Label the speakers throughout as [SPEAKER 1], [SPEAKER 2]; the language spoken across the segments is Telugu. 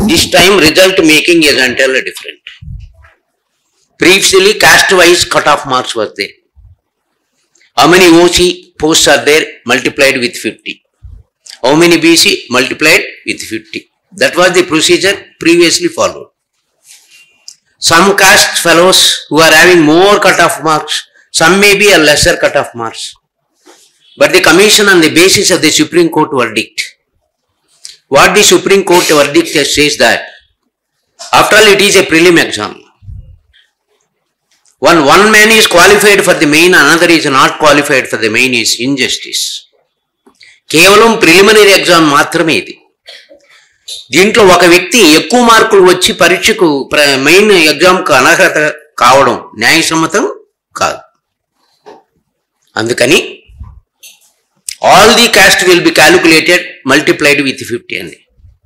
[SPEAKER 1] This time result making is entirely different. Previously caste wise cut-off marks was there. How many OC posts are there multiplied with 50? How many BC multiplied with 50? That was the procedure previously followed. Some caste fellows who are having more cut-off marks, some may be a lesser cut-off marks. But the commission on the basis of the Supreme Court verdict, what the Supreme Court verdict says that, after all it is a prelim exam. When one man is qualified for the main, another is not qualified for the main is injustice. కేవలం ప్రిలిమినరీ ఎగ్జామ్ మాత్రమే ఇది దీంట్లో ఒక వ్యక్తి ఎక్కువ మార్కులు వచ్చి పరీక్షకు మెయిన్ ఎగ్జామ్కు అనర్హత కావడం న్యాయసమ్మతం కాదు అందుకని all the caste will be calculated multiplied with fifty అండి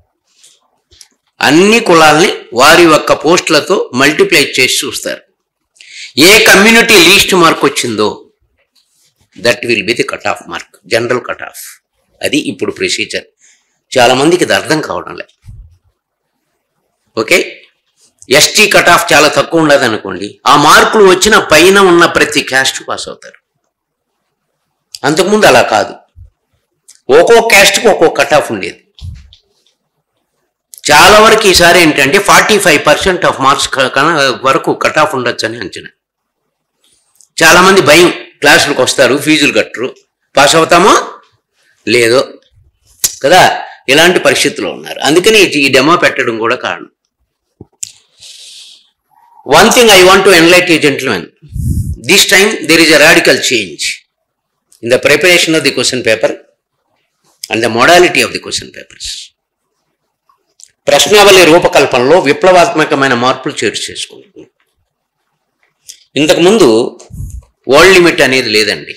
[SPEAKER 1] అన్ని కులాల్ని వారి యొక్క పోస్టులతో మల్టిప్లై చేసి చూస్తారు ఏ కమ్యూనిటీ లీస్ట్ మార్క్ వచ్చిందో that will be the cut off mark general cut off అది ఇప్పుడు ప్రొసీజర్ చాలా మందికి ఇది అర్థం కావడం లేదు ఓకే ఎస్టీ కట్ ఆఫ్ చాలా తక్కువ ఉండదు అనుకోండి ఆ మార్కులు వచ్చిన పైన ఉన్న ప్రతి క్యాస్ట్ పాస్ అవుతారు అంతకుముందు అలా కాదు ఒక్కో క్యాస్ట్కి ఒక్కో కట్ ఆఫ్ ఉండేది చాలా వరకు ఈసారి ఏంటంటే forty five percent of marks వరకు కట్ ఆఫ్ ఉండొచ్చు అని అంచనా చాలా మంది భయం క్లాసులకు వస్తారు ఫీజులు కట్టరు పాస్ అవుతామో లేదో కదా ఇలాంటి పరిస్థితుల్లో ఉన్నారు అందుకని ఈ డెమో పెట్టడం కూడా కారణం one thing I want to enlight a gentlemen this time there is a radical change in the preparation of the question paper and the modality of the question papers ప్రశ్నావళి రూపకల్పనలో విప్లవాత్మకమైన మార్పులు చేర్చు చేసుకుంటున్నాం ఇంతకుముందు వరల్డ్ లిమిట్ అనేది లేదండి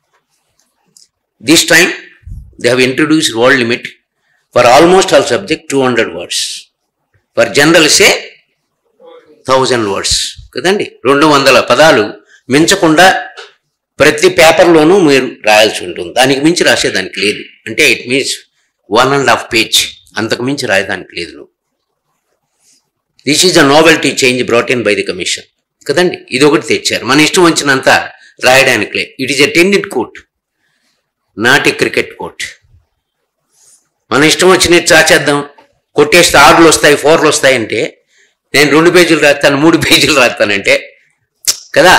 [SPEAKER 1] this time they have introduced word limit for almost all subject two hundred words for general essay thousand words కదండి రెండు వందల పదాలు మించకుండా ప్రతి పేపర్లోనూ మీరు రాయాల్సి ఉంటుంది దానికి మించి రాసేదానికి లేదు అంటే it means one and half page అంతకు మించి రాయడానికి లేదు నువ్వు this is a novelty change brought in by the commission కదండి ఇది ఒకటి తెచ్చారు మన ఇష్టం వచ్చినంత రాయడానికిలే it is a tennis court not a cricket court మన ఇష్టం వచ్చినట్టు చాచేద్దాం కొట్టేస్తే ఆరులు వస్తాయి ఫోర్లు వస్తాయంటే నేను రెండు పేజీలు రాస్తాను మూడు పేజీలు రాస్తానంటే కదా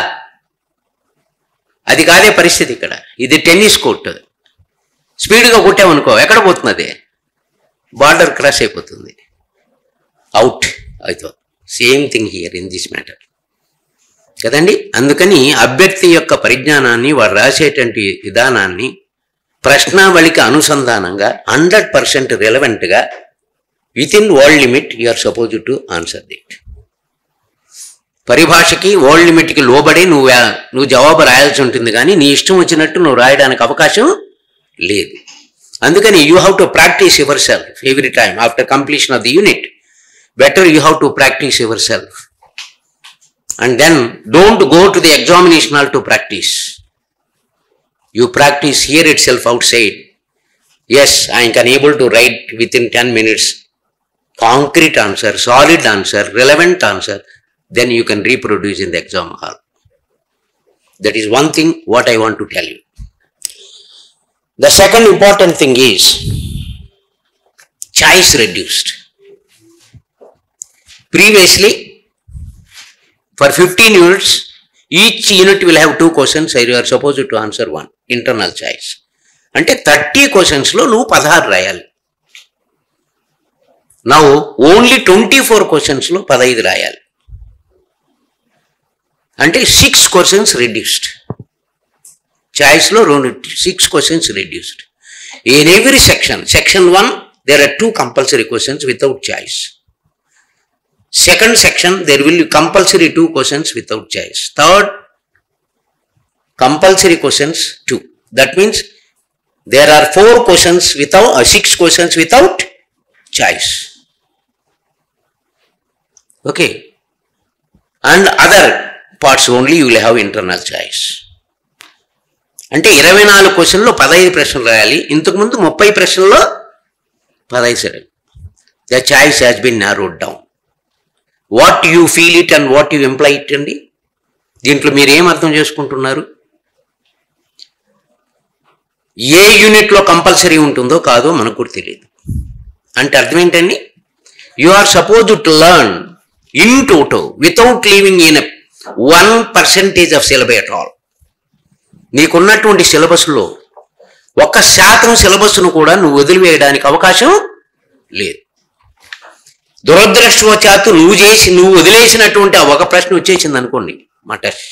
[SPEAKER 1] అది కాదే పరిస్థితి ఇక్కడ ఇది టెన్నిస్ కోర్ట్ స్పీడ్గా కొట్టామనుకో ఎక్కడ పోతుంది అది బార్డర్ క్రాస్ అయిపోతుంది అవుట్ అయితే same thing here in this matter కదండి అందుకని అభ్యర్థి యొక్క పరిజ్ఞానాన్ని వాడు రాసేటువంటి విధానాన్ని ప్రశ్నావళికి అనుసంధానంగా హండ్రెడ్ పర్సెంట్ రిలవెంట్గా within word limit you are suppose to answer that పరిభాషకి వరల్డ్ లిమిట్కి లోబడి నువ్వు వా- నువ్వు జవాబు రాయాల్సి ఉంటుంది కానీ నీ ఇష్టం వచ్చినట్టు నువ్వు రాయడానికి అవకాశం లేదు అందుకని you have to practice yourself every time after completion of the unit better you have to practice yourself and then don't go to the examination hall to practice you practice here itself outside yes I can able to write within ten minutes concrete answer, solid answer, relevant answer, then you can reproduce in the exam hall. That is one thing what I want to tell you. The second important thing is choice reduced. Previously, for 15 units, each unit will have two questions, and you are supposed to answer one, internal choice. అంటే థర్టీ క్వశ్చన్స్లో నువ్వు పదహారు రాయాలి నౌ ఓన్లీ ట్వంటీ ఫోర్ క్వశ్చన్స్లో పదహైదు రాయాలి అంటే సిక్స్ క్వశ్చన్స్ రెడ్యూస్డ్ చాయిస్లో రెండు six questions reduced in every section section one there are two compulsory questions without choice second section there will compulsory two questions without choice third compulsory questions two that means there are four questions without six questions without choice okay and other parts only you will have internal choice అంటే ఇరవై నాలుగు క్వశ్చన్లో పదహైదు ప్రశ్నలు రాయాలి ఇంతకుముందు ముప్పై ప్రశ్నల్లో పదహైదు సరే the choice has been narrowed down what you feel it and what you employ it అండి దీంట్లో మీరు ఏం అర్థం చేసుకుంటున్నారు ఏ యూనిట్లో కంపల్సరీ ఉంటుందో కాదో మనకు కూడా తెలియదు అంటే అర్థం ఏంటండి you are suppose to learn in toto without leaving in one percentage of syllabus at all నీకున్నటువంటి సిలబస్లో ఒక్క శాతం సిలబస్ను కూడా నువ్వు వదిలివేయడానికి అవకాశం లేదు దురదృష్టవశాత్తు నువ్వు చేసి నువ్వు వదిలేసినటువంటి ఆ ఒక ప్రశ్న వచ్చేసింది అనుకోండి మా test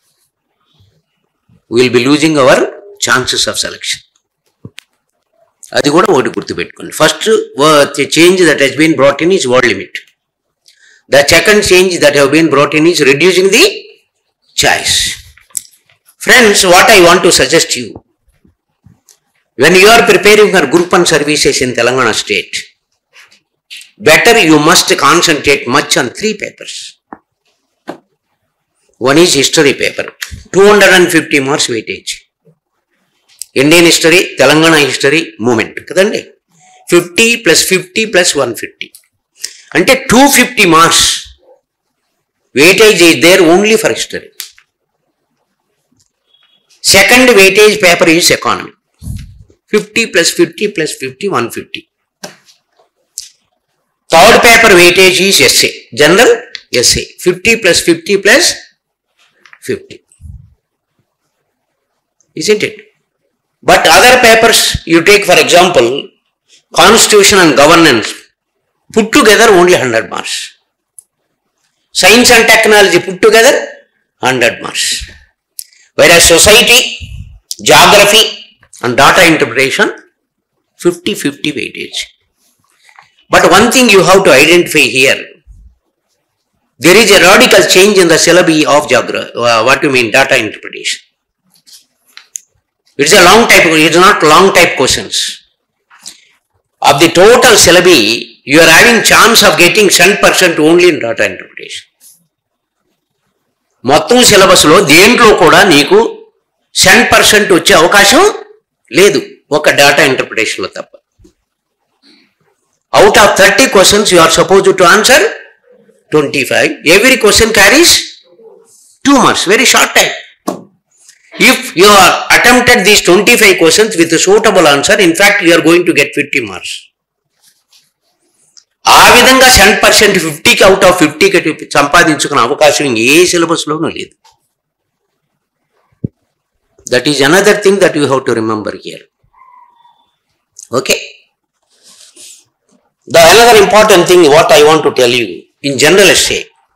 [SPEAKER 1] will be losing our chances of selection అది కూడా ఒకటి గుర్తుపెట్టుకోండి first change that has been brought in is word limit the second change that have been brought in is reducing the choice friends what I want to suggest you when you are preparing for group and services in Telangana state, better you must concentrate much on three papers. One is history paper, 250 marks weightage. Indian history Telangana history movement కదండి fifty plus fifty plus one fifty అంటే two fifty marks weightage is there only for history second weightage paper is economy fifty plus fifty plus fifty one fifty third paper weightage is essay general essay fifty plus fifty plus fifty isn't it but other papers you take for example constitution and governance put together only 100 marks science and technology put together 100 marks whereas society geography and data interpretation 50 50 weightage but one thing you have to identify here there is a radical change in the syllabi of geography uh, what you mean data interpretation it's a long type it's not long type questions of the total syllabi you are having chance of getting 10% only in data interpretation మొత్తం సిలబస్లో దేంట్లో కూడా నీకు సెవెన్ పర్సెంట్ వచ్చే అవకాశం లేదు ఒక డేటా ఇంటర్ప్రిటేషన్లో తప్ప out of thirty questions you are suppose to answer twenty five every question carries two marks very short time if you are attempted these twenty five questions with suitable answer in fact you are going to get fifty marks ఆ విధంగా సెవెన్ పర్సెంట్ ఫిఫ్టీకి అవుట్ ఆఫ్ ఫిఫ్టీకి సంపాదించుకునే అవకాశం ఏ సిలబస్లోనూ లేదు that is another thing that you have to remember here okay the another important thing what I want to tell you in general essay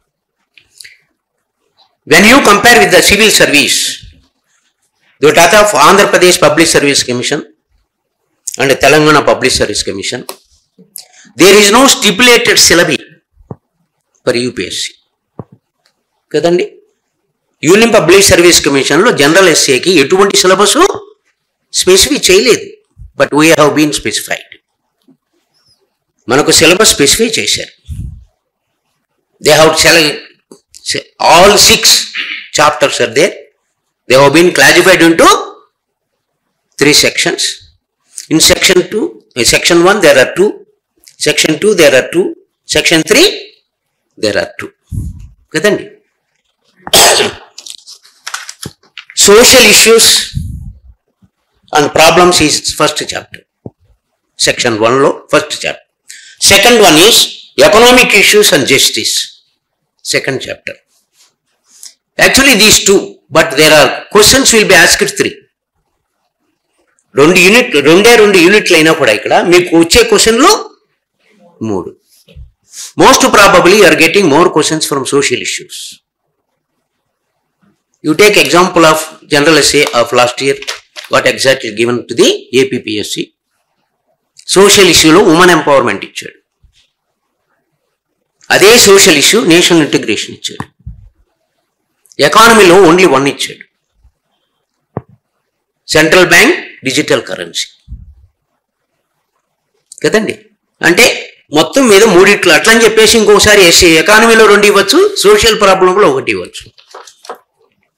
[SPEAKER 1] when you compare with the civil service the Tata of Andhra Pradesh public service commission and Telangana public service commission there is no stipulated syllabi for UPSC కదండి యూనియన్ పబ్లిక్ సర్వీస్ కమిషన్లో జనరల్ ఎస్ఏకి ఎటువంటి సిలబస్ స్పెసిఫై చేయలేదు but we have been specified మనకు సిలబస్ స్పెసిఫై చేశారు దే హ్యావ్ సెల all six chapters are there they have been classified into three sections in section two section one there are two section two there are two section three there are two కదండి social issues and problems is first chapter section వన్లో first chapter second one is economic issues and justice second chapter actually these two but there are questions will be asked three రెండు యూనిట్ రెండే రెండు యూనిట్లు అయినా కూడా ఇక్కడ మీకు వచ్చే క్వశ్చన్లు మూడు most probably are getting more questions from social issues you take example of general essay of last year what exactly given to the APPSC social ఇష్యూలో ఉమెన్ ఎంపవర్మెంట్ ఇచ్చాడు అదే సోషల్ ఇష్యూ నేషనల్ ఇంటిగ్రేషన్ ఇచ్చాడు ఎకానమీలో ఓన్లీ వన్ ఇచ్చాడు సెంట్రల్ బ్యాంక్ డిజిటల్ కరెన్సీ కదండి అంటే మొత్తం మీద మూడిట్లు అట్లా అని చెప్పేసి ఇంకోసారి ఎస్సీ ఎకానమీలో రెండు ఇవ్వచ్చు సోషల్ ప్రాబ్లంలో ఒకటి ఇవ్వచ్చు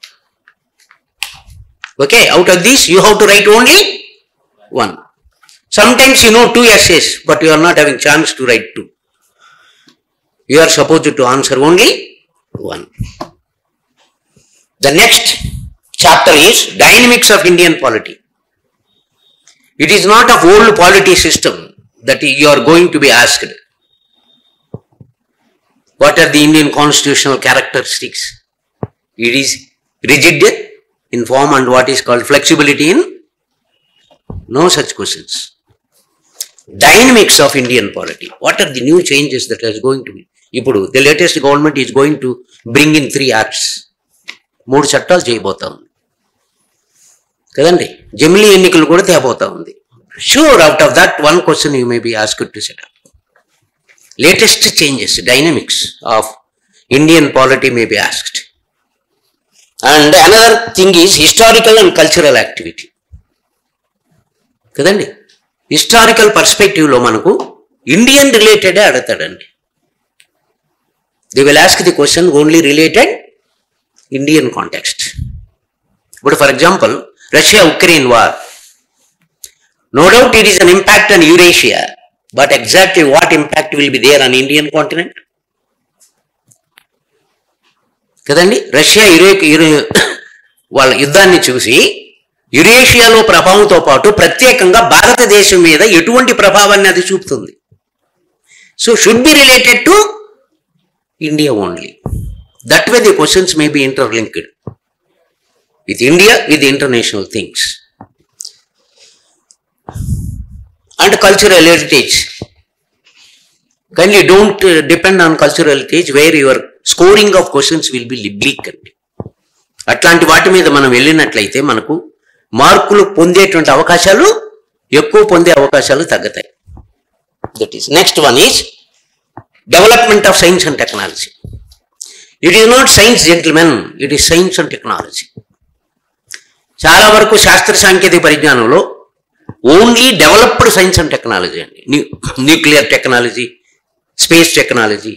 [SPEAKER 1] okay out of these you have to write only one Sometimes you know two essays, but you are not having chance to write two. You are supposed to answer only one. The next chapter is dynamics of Indian polity. It is not of old polity system that you are going to be asked. What are the Indian constitutional characteristics? It is rigid in form and what is called flexibility in no such questions. Dynamics of Indian polity. What are the new changes that is going to be? ఇప్పుడు the latest government is going to bring in three acts మూడు చట్టాలు చేయబోతా ఉంది కదండి జమిలీ ఎన్నికలు కూడా తేబోతా ఉంది sure out of that one question you may be ask to set latest changes dynamics of Indian polity may be asked and another thing is historical and cultural activity కదండి హిస్టారికల్ పర్స్పెక్టివ్లో మనకు ఇండియన్ రిలేటెడే అడతాడండి they will ask the question only related Indian context ఇప్పుడు for example Russia Ukraine war no doubt it is an impact on Eurasia but exactly what impact will be there on Indian continent కదండి రష్యా యురే యురే వాళ్ళ యుద్ధాన్ని చూసి యురేషియాలో ప్రభావంతో పాటు ప్రత్యేకంగా భారతదేశం మీద ఎటువంటి ప్రభావాన్ని అది చూపుతుంది so should be related to India only that way the questions may be interlinked with India, with international things. And cultural heritage. Kindly don't uh, depend on cultural heritage where your scoring of questions will be bleak అండి అట్లాంటి వాటి మీద మనం వెళ్ళినట్లయితే మనకు మార్కులు పొందేటువంటి అవకాశాలు ఎక్కువ పొందే అవకాశాలు తగ్గుతాయి that is next one is development of science and technology it is not science gentlemen it is science and technology చాలా వరకు శాస్త్ర సాంకేతిక పరిజ్ఞానంలో only developed science and technology అండి new nuclear technology space technology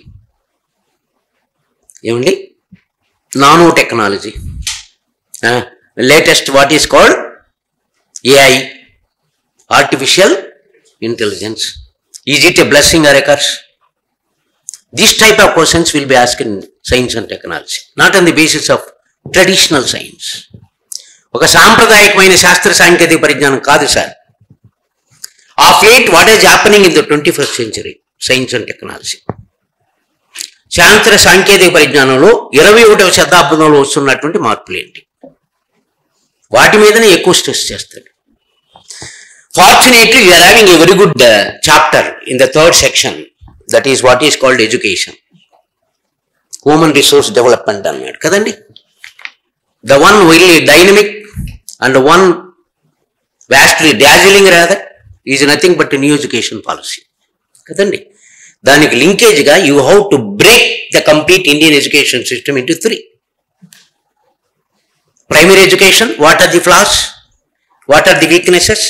[SPEAKER 1] ఏమండి nano technology latest what is called AI artificial intelligence is it a blessing or a curse this type of questions will be ask in science and technology not on the basis of traditional science ఒక సాంప్రదాయకమైన శాస్త్ర సాంకేతిక పరిజ్ఞానం కాదు sir of late what is happening in the twenty first century science and technology శాస్త్ర సాంకేతిక పరిజ్ఞానంలో ఇరవై ఒకటవ శతాబ్దంలో వస్తున్నటువంటి మార్పులు ఏంటి వాటి మీదనే ఎక్కువ స్ట్రెస్ చేస్తాడు fortunately you are having a very good chapter in the third section that is what is called education human resource development అన్నాడు కదండి the one really dynamic and the one vastly dazzling rather is nothing but a new education policy కదండి దానికి లింకేజ్గా you how to break the complete Indian education system into three primary education what are the flaws what are the weaknesses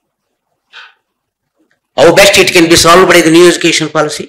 [SPEAKER 1] how best it can be solve by the new education policy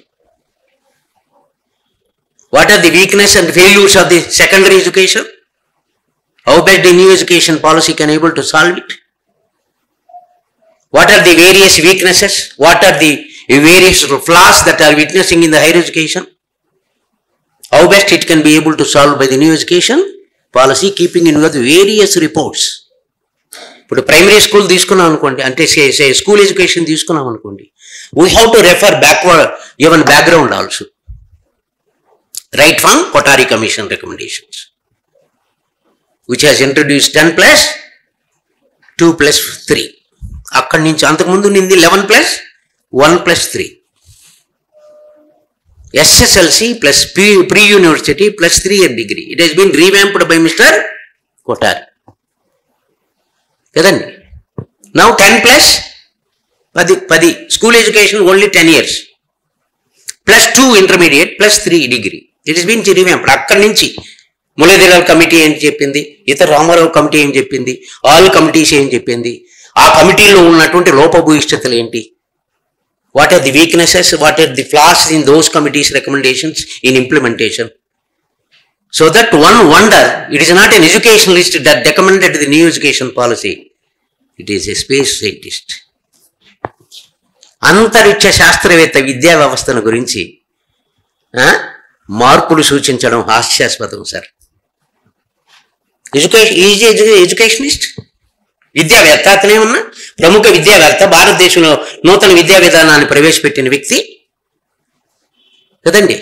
[SPEAKER 1] what are the weakness and failures of the secondary education how best the new education policy can able to solve it what are the various weaknesses what are the various flaws that are witnessing in the higher education how best it can be able to solve by the new education policy keeping in with various reports ఇప్పుడు ప్రైమరీ స్కూల్ తీసుకున్నాం అనుకోండి అంటే స్కూల్ ఎడ్యుకేషన్ తీసుకున్నాం అనుకోండి we have to refer backward even background also right from Kothari commission recommendations which has introduce ten plus two plus three అక్కడి నుంచి అంతకుముందు నింది eleven plus one plus three SSLC plus pre pre university plus three year degree it has been revamped by Mister Kothari కదండి నౌ టెన్ ప్లస్ పది పది school education only ten years plus two intermediate plus three degree it is been revamped అక్కడి నుంచి మురళీధరరావు కమిటీ ఏం చెప్పింది ఇతర రామారావు కమిటీ ఏం చెప్పింది ఆల్ కమిటీస్ ఏం చెప్పింది ఆ కమిటీలో ఉన్నటువంటి లోపభూయిష్టతలు ఏంటి what are the weaknesses what are the flaws in those committees recommendations in implementation so that one wonder it is not an educationist that recommended the new education policy it is a space scientist అంతరిక్ష శాస్త్రవేత్త విద్యా వ్యవస్థను గురించి ఆ, మార్పులు సూచించడం హాస్యాస్పదం సార్ ఎడ్యుకేషన్ ఈజీ ఎడ్యుకేషనిస్ట్ విద్యావేత్త అతనే ఉన్నా ప్రముఖ విద్యావేత్త భారతదేశంలో నూతన విద్యా విధానాన్ని ప్రవేశపెట్టిన వ్యక్తి కదండి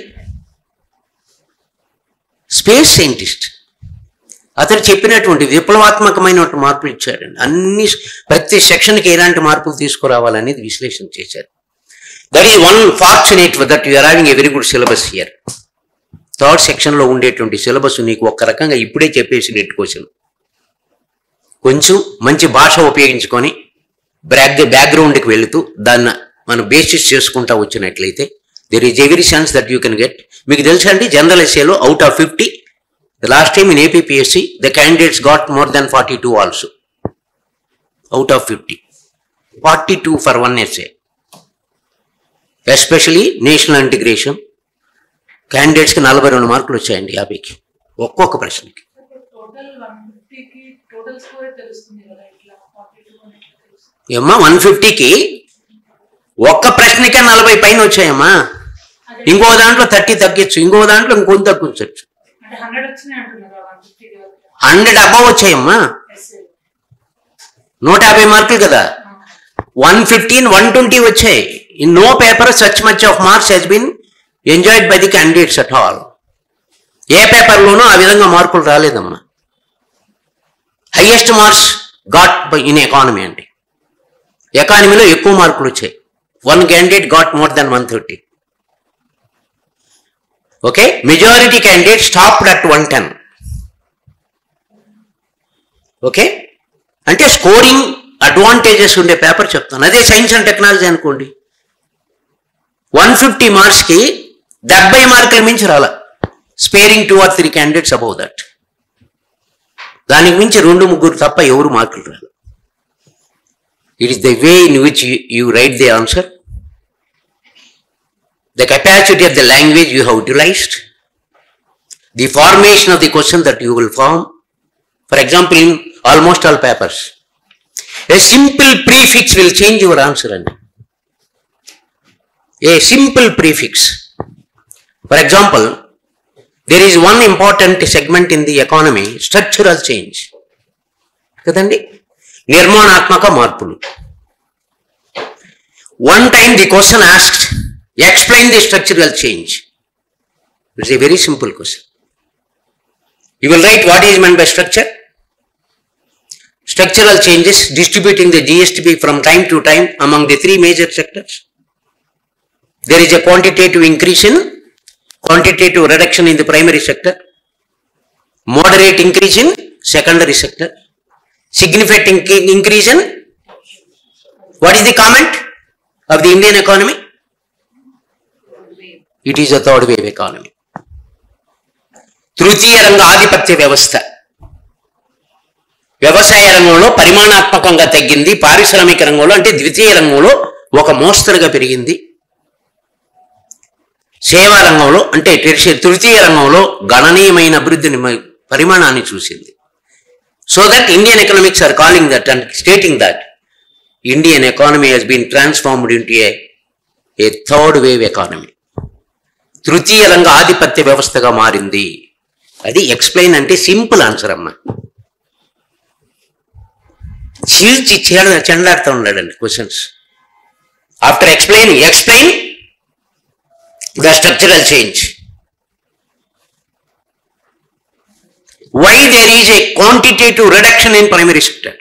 [SPEAKER 1] స్పేస్ సైంటిస్ట్ అతను చెప్పినటువంటి విప్లవాత్మకమైనటువంటి మార్పులు ఇచ్చాడండి అన్ని ప్రతి సెక్షన్కి ఎలాంటి మార్పులు తీసుకురావాలనేది విశ్లేషణ చేశారు that is one fortunate that you are having a very good syllabus here third సెక్షన్లో ఉండేటువంటి సిలబస్ నీకు ఒక్క రకంగా ఇప్పుడే చెప్పేసి నెట్ క్వశ్చన్ కొంచెం మంచి భాష ఉపయోగించుకొని బ్యాక్ బ్యాక్గ్రౌండ్కి వెళుతూ దాన్ని మనం బేసిస్ చేసుకుంటా వచ్చినట్లయితే there is every chance that you can get మీకు తెలుసా అండి జనరల్ ఎస్ఏలో out of fifty the last time in APSC the candidates got more than forty two also out of fifty forty two for one SA especially national integration క్యాండిడేట్స్కి నలభై రెండు మార్కులు వచ్చాయండి యాభైకి ఒక్కొక్క ప్రశ్నకి
[SPEAKER 2] టోటల్ వన్ ఫిఫ్టీకి టోటల్ స్కోర్ తెలుస్తుంది కదా ఇట్లా ఫార్టీ టూ అని ఎట్లా తెలుస్తుంది
[SPEAKER 1] ఏమ్మా వన్ ఫిఫ్టీకి ఒక్క ప్రశ్నకే నలభై పైన వచ్చాయమ్మా
[SPEAKER 2] అదే
[SPEAKER 1] ఇంకో దాంట్లో థర్టీ తగ్గించు ఇంకో దాంట్లో ఇంకొంత తగ్గించచ్చు
[SPEAKER 2] అంటే హండ్రెడ్ వచ్చినాయి అంటున్నారు వన్ ఫిఫ్టీకి
[SPEAKER 1] హండ్రెడ్ అబవ్ వచ్చాయమ్మా
[SPEAKER 2] ఎస్ఏ
[SPEAKER 1] నూట యాభై మార్కులు కదా వన్ ఫిఫ్టీన్ వన్ ట్వంటీ వచ్చాయి in no paper such much of marks has been enjoyed by the candidates at all ఏ పేపర్లోనూ ఆ విధంగా మార్కులు రాలేదమ్మా highest marks got by in economy అండి ఎకానమీలో ఎక్కువ మార్కులు వచ్చాయి one candidate got more than one thirty okay majority candidate stopped at one ten okay అంటే స్కోరింగ్ అడ్వాంటేజెస్ ఉండే పేపర్ చెప్తాను అదే సైన్స్ అండ్ టెక్నాలజీ అనుకోండి వన్ ఫిఫ్టీ మార్క్స్కి డెబ్బై మార్కుల మించి రాల sparing two or three candidates above that దానికి మించి రెండు ముగ్గురు తప్ప ఎవరు మార్కులు రాదు it is the way in which you write the answer the capacity of the language you have utilized the formation of the question that you will form For example, in almost all papers, a simple prefix will change your answer. And a simple prefix. For example, there is one important segment in the economy, structural change. కదండి నిర్మాణాత్మక మార్పులు one time the question asked explain the structural change it's a very simple question You will write what is meant by structure. Structural changes distributing the GSTP from time to time among the three major sectors. There is a quantitative increase in quantitative reduction in the primary sector, moderate increase in secondary sector, significant inc- increase in what is the comment of the Indian economy? It is a third wave economy. తృతీయ రంగ ఆధిపత్య వ్యవస్థ వ్యవసాయ రంగంలో పరిమాణాత్మకంగా తగ్గింది పారిశ్రామిక రంగంలో అంటే ద్వితీయ రంగంలో ఒక మోస్తరుగా పెరిగింది సేవా రంగంలో అంటే టెరిషియర్ తృతీయ రంగంలో గణనీయమైన అభివృద్ధిని మ- పరిమాణాన్ని చూసింది so that Indian economics are calling that and stating that Indian economy has been transformed into a a third wave economy తృతీయ రంగ ఆధిపత్య వ్యవస్థగా మారింది అది ఎక్స్ప్లెయిన్ అంటే సింపుల్ ఆన్సర్ అమ్మా చీల్చి చీడ చెండాడుతూ ఉన్నాడండి questions after explain explain the structural change why there is a quantitative reduction in primary sector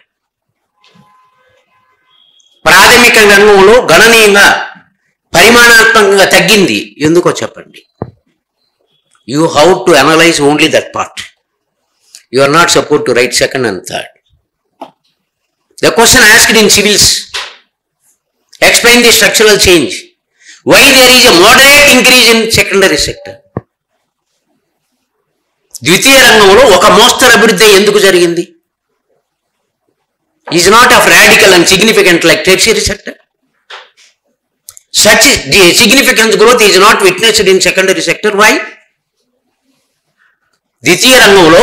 [SPEAKER 1] ప్రాథమిక రంగంలో గణనీయంగా పరిమాణాత్మకంగా తగ్గింది ఎందుకో చెప్పండి you have to analyze only that part. You are not supposed to write second and third. The question asked in civils, explain the structural change. Why there is a moderate increase in secondary sector? ద్వితీయ రంగంలో ఒక మోస్తరు అభివృద్ధి ఎందుకు జరిగింది is not of radical and significant like tertiary sector such significant growth is not witnessed in secondary sector why ద్వితీయ రంగంలో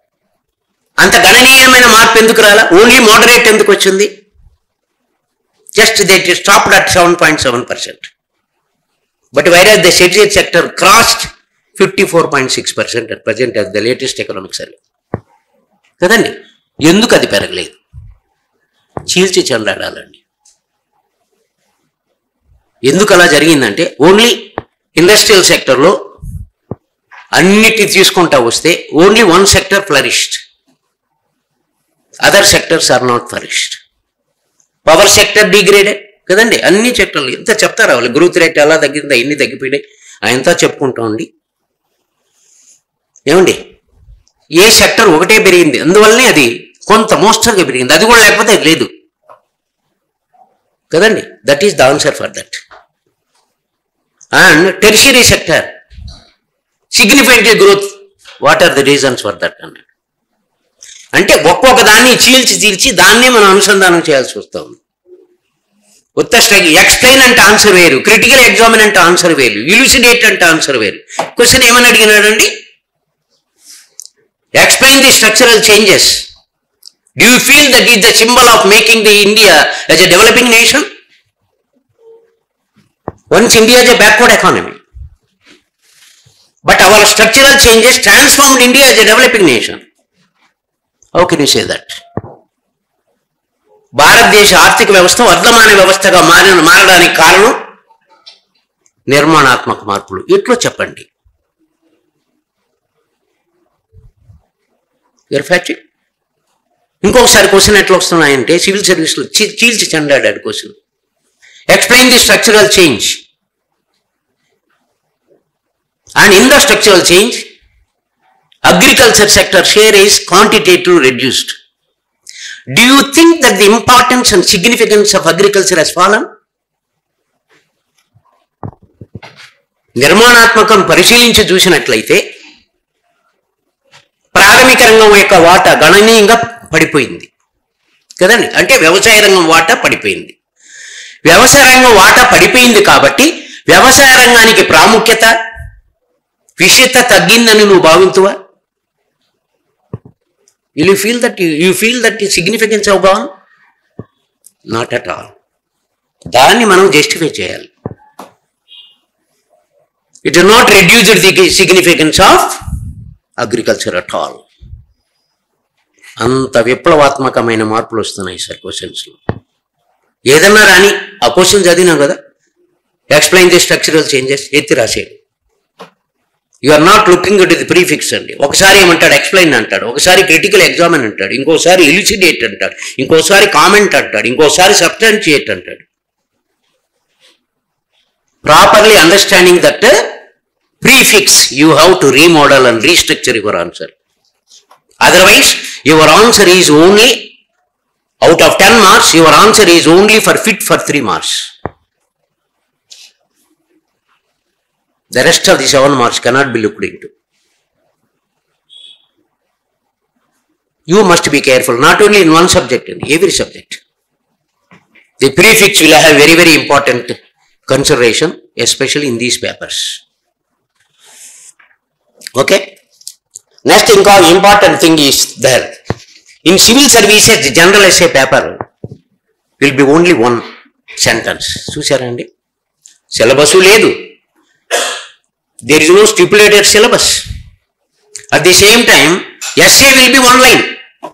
[SPEAKER 1] అంత గణనీయమైన మార్పు ఎందుకు రాలా ఓన్లీ మోడరేట్ ఎందుకు వచ్చింది Just they just stopped at 7.7%. But whereas the service sector crossed 54.6% at present as the latest economic survey. కదండి ఎందుకు అది పెరగలేదు చీల్చి చెండాడాలండి ఎందుకు అలా జరిగిందంటే ఓన్లీ ఇండస్ట్రియల్ సెక్టర్లో అన్నిటి తీసుకుంటా వస్తే only one sector flourished other sectors are not flourished power sector degraded కదండి అన్ని సెక్టర్లు ఎంత చెప్తారా వాళ్ళు గ్రోత్ రేట్ ఎలా తగ్గిందా ఎన్ని తగ్గిపోయినాయి అయంతా చెప్పుకుంటామండి ఏమండి ఏ సెక్టర్ ఒకటే పెరిగింది అందువల్లనే అది కొంత మోస్తరుగా పెరిగింది అది కూడా లేకపోతే అది లేదు కదండి that is the answer for that and tertiary sector significant growth what are the reasons for that అన్నాడు అంటే ఒక్కొక్క దాన్ని చీల్చి చీల్చి దాన్నే మనం అనుసంధానం చేయాల్సి వస్తూ ఉంది ఉత్త స్ట్రైక్ ఎక్స్ప్లెయిన్ అంటే ఆన్సర్ వేరు క్రిటికల్ ఎగ్జామిన్ అంటే ఆన్సర్ వేరు ఇలుసిడేట్ అంటే ఆన్సర్ వేరు క్వశ్చన్ ఏమని అడిగినాడండి explain the structural changes do you feel that is the symbol of making the India as a developing nation once India is a backward economy but our structural changes transformed india as a developing nation how can you say that భారతదేశ ఆర్థిక వ్యవస్థ వర్ధమాన వ్యవస్థగా మారిన మారడానికి కారణం నిర్మాణాత్మక మార్పులు ఎట్లో చెప్పండి ఫ్యాక్ట్ ఇంకొకసారి క్వశ్చన్ ఎట్లా వస్తున్నాయంటే సివిల్ సర్వీస్లో చీ- చీల్చి చెండాడాడు question explain the structural change. And in the structural change, agriculture sector share is quantitative reduced. Do you think that the importance and significance of agriculture has fallen? నిర్మాణాత్మకం పరిశీలించి చూసినట్లయితే ప్రాథమిక రంగం యొక్క వాటా గణనీయంగా పడిపోయింది కదండి అంటే వ్యవసాయ రంగం వాటా పడిపోయింది వ్యవసాయ రంగం వాటా పడిపోయింది కాబట్టి వ్యవసాయ రంగానికి ప్రాముఖ్యత విషయత తగ్గిందని నువ్వు భావించువా you feel that you feel that significance of gone not at all దాన్ని మనం జస్టిఫై చేయాలి it is not reduced the significance of agriculture at all అంత విప్లవాత్మకమైన మార్పులు వస్తున్నాయి సార్ క్వశ్చన్స్లో ఏదన్నా రాని ఆ క్వశ్చన్ చదివినాం కదా ఎక్స్ప్లెయిన్ ది స్ట్రక్చరల్ చేంజెస్ ఎత్తి రాసేయండి you are not looking it the prefix అండి ఒకసారి ఏమంటాడు ఎక్స్ప్లెయిన్ అంటాడు ఒకసారి క్రిటికల్ ఎగ్జామిన్ అంటాడు ఇంకోసారి ఎలిసిడేట్ అంటాడు ఇంకోసారి కామెంట్ అంటాడు ఇంకోసారి సబ్స్టాన్షియేట్ అంటాడు properly understanding that prefix you have to remodel and restructure your answer otherwise your answer is only out of 10 marks your answer is only for fit for 3 marks the rest of the 7 marks cannot be looked into you must be careful not only in one subject in every subject the prefix will have very very important consideration especially in these papers okay next ఇంకా important thing is there in civil services the general essay paper will be only one sentence చూసారండి సిలబస్ లేదు there is no stipulated syllabus at the same time SA will B one line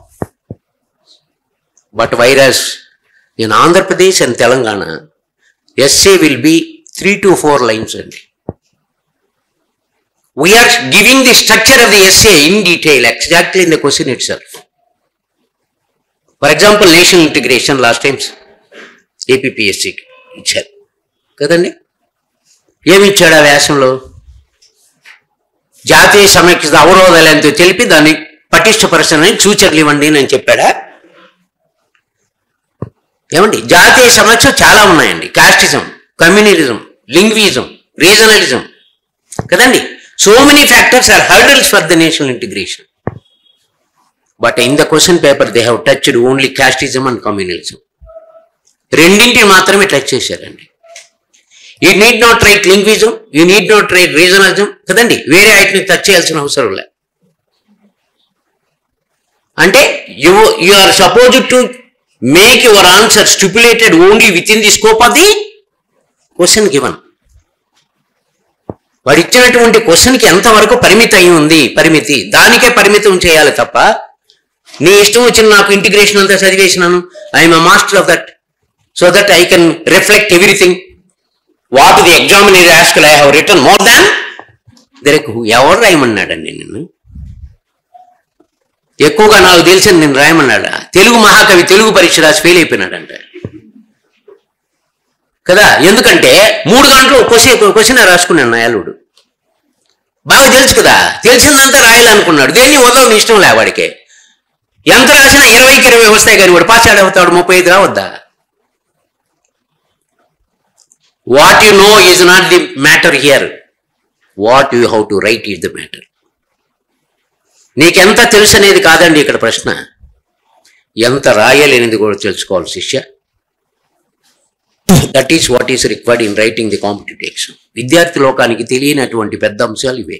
[SPEAKER 1] but virus in Andhra Pradesh and Telangana SA will B three to four lines అండి we are giving the structure of the SA in detail exactly in the question it self for example national integration last times ఏపీపీఎస్సికి ఇచ్చారు కదండి ఏమి ఇచ్చాడు ఆ వ్యాసంలో జాతీయ సమైక్యత అవరోధాలు ఎంతో తెలిపి దాన్ని పటిష్టపరచని సూచనలు ఇవ్వండి అని చెప్పాడా ఏమండి జాతీయ సమస్యలు చాలా ఉన్నాయండి కాస్టిజం కమ్యూనిజం లింగ్విజం రీజనలిజం కదండి so many factors are hurdles for the national integration but in the question paper they have touched only casteism and communalism రెండింటిని మాత్రమే టచ్ చేశారండి you need not write linguism you need not write regionalism కదండి వేరే వాటిని టచ్ చేయాల్సిన అవసరం లే అంటే you you are suppose to make your answer stipulated only within the scope of the question given వాడు ఇచ్చినటువంటి క్వశ్చన్కి ఎంతవరకు పరిమితి అయి ఉంది పరిమితి దానికే పరిమితం చేయాలి తప్ప నీ ఇష్టం వచ్చిన నాకు ఇంటిగ్రేషన్ అంతా చదివేసినాను I'm a master of that so that I can reflect everything what the examiner asked I have return more than దరకు ఎవరు రాయమన్నాడండి నిన్ను ఎక్కువగా నాకు తెలిసింది నేను రాయమన్నాడా తెలుగు మహాకవి తెలుగు పరీక్ష రాసి ఫెయిల్ అయిపోయినాడంట కదా ఎందుకంటే మూడు గంటలు క్వశ్చన్ క్వశ్చన్ రాసుకున్నాను నా అల్లుడు బాగా తెలుసు కదా తెలిసిందంతా రాయాలనుకున్నాడు దేన్ని వదలని ఇష్టం లే వాడికి ఎంత రాసినా ఇరవైకి ఇరవై వస్తాయి కానీ వాడు పాస్ అవుతాడు ముప్పై ఐదు రావద్దా what you know is not the matter here what you how to write is the matter నీకెంత తెలుసు అనేది కాదండి ఇక్కడ ప్రశ్న ఎంత రాయలేనిది కూడా తెలుసుకోవాలి శిష్య that is what is required in writing the competitive exam విద్యార్థి లోకానికి తెలియనటువంటి పెద్ద అంశాలు ఇవే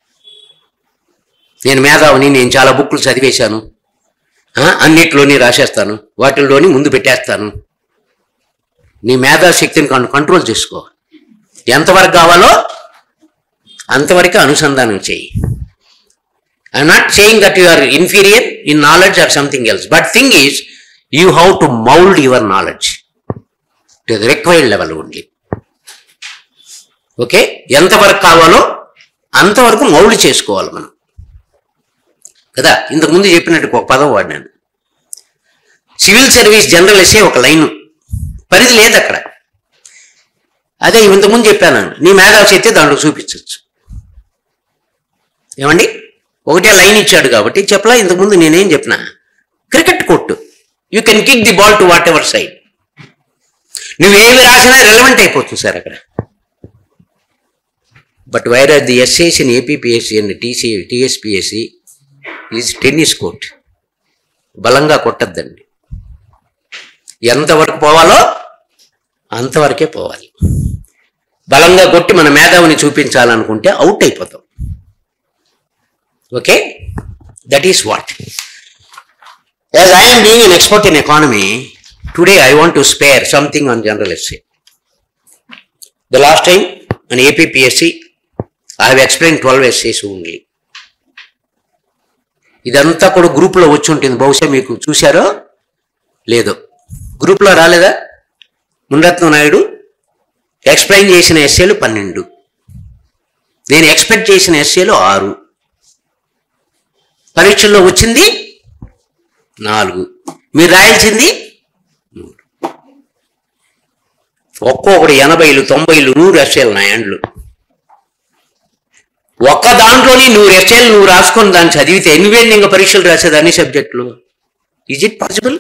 [SPEAKER 1] నేను మేధావిని నేను చాలా బుక్లు చదివేశాను ఆ, అన్నిట్లోని రాసేస్తాను వాటిల్లోని ముందు పెట్టేస్తాను నీ మేధాశక్తిని కం- కంట్రోల్ చేసుకో ఎంతవరకు కావాలో అంతవరకు అనుసంధానం చేయి I'm not saying that you are inferior in knowledge or something else but thing is you how to mould your knowledge to the required level only okay ఎంతవరకు కావాలో అంతవరకు మౌల్డ్ చేసుకోవాలి మనం కదా ఇంతకు ముందు చెప్పినట్టు ఒక పదం వాడినాను సివిల్ సర్వీస్ జనరల్ ఎస్ఏ ఒక లైను పరిధి లేదు అక్కడ అదే ఇంతకుముందు చెప్పాను నీ మేధావి చెప్తే దాంట్లో చూపించవచ్చు ఏమండి ఒకటే లైన్ ఇచ్చాడు కాబట్టి చెప్పలా ఇంతకుముందు నేనేం చెప్పిన క్రికెట్ కొట్టు you can kick the ball to whatever side నువ్వేమి రాసినా రెలవెంట్ అయిపోతుంది సార్ అక్కడ but where are the essays in APPSC and TC TSPSC is tennis court బలంగా కొట్టద్దండి ఎంతవరకు పోవాలో అంతవరకే పోవాలి బలంగా కొట్టి మన మేధావిని చూపించాలనుకుంటే అవుట్ అయిపోతాం okay that is what as I'm being an expert in economy today I want to spare something on general essay the last time in APPSC I have explain twelve essays only ఇదంతా కూడా గ్రూప్లో వచ్చి ఉంటుంది బహుశా మీకు చూశారో లేదో గ్రూప్లో రాలేదా మునరత్న నాయుడు ఎక్స్ప్లెయిన్ చేసిన ఎస్ఏలు పన్నెండు నేను ఎక్స్పెక్ట్ చేసిన ఎస్ఏలు ఆరు పరీక్షల్లో వచ్చింది నాలుగు మీరు రాయాల్సింది మూడు ఒక్కొక్కడు ఎనభైలు తొంభైలు నూరు ఎస్ఏలు నా యాండ్లు ఒక్క దాంట్లోని నూరు ఎస్ఏలు నువ్వు రాసుకొని దాన్ని చదివితే ఎన్నివేళ్ళు ఇంకా పరీక్షలు రాసేది అన్ని సబ్జెక్టులు ఈజ్ ఇట్ పాసిబుల్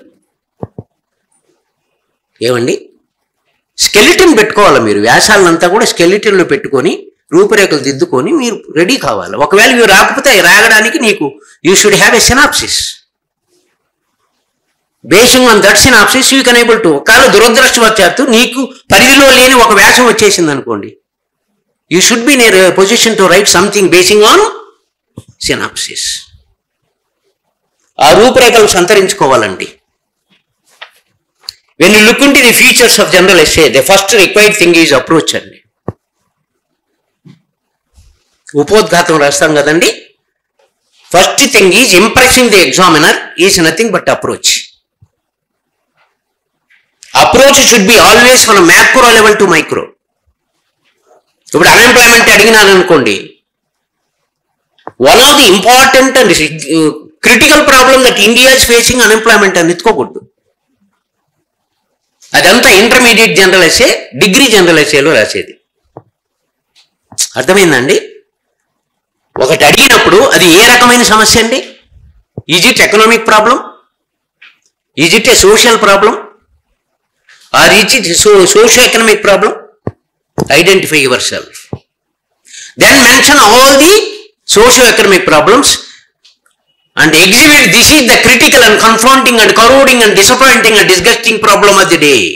[SPEAKER 1] ఏమండి స్కెలిటన్ పెట్టుకోవాలి మీరు వ్యాసాలంతా కూడా స్కెలిటన్లో పెట్టుకొని రూపురేఖలు దిద్దుకొని మీరు రెడీ కావాలి ఒకవేళ మీరు రాకపోతే రాగడానికి నీకు you should have a synopsis basing on that synopsis you can able to ఒకవేళ దురదృష్టవశాత్తు నీకు పరిధిలో లేని ఒక వ్యాసం వచ్చేసింది అనుకోండి you should be in a position to write something basing on synopsis ఆ రూపురేఖలు సంతరించుకోవాలండి when you look into the features of general essay the first required thing is approach అండి ఉపోద్ఘాతం రాస్తాం కదండి first thing is impressing the examiner is nothing but approach approach should be always from macro level to micro ఇప్పుడు అన్ఎంప్లాయ్మెంట్ అడిగినాను అనుకోండి one of the important and critical problem that India is facing unemployment అని ఎత్తుకోకూడదు అదంతా intermediate general essay degree general ఎస్ఏలో రాసేది అర్థమైందండి ఒకటి అడిగినప్పుడు అది ఏ రకమైన సమస్య అండి is it economic problem is it a social problem or is it socio economic problem identify yourself then mention all the socio economic problems and exhibit this is the critical and confronting and corroding and disappointing and disgusting problem of the day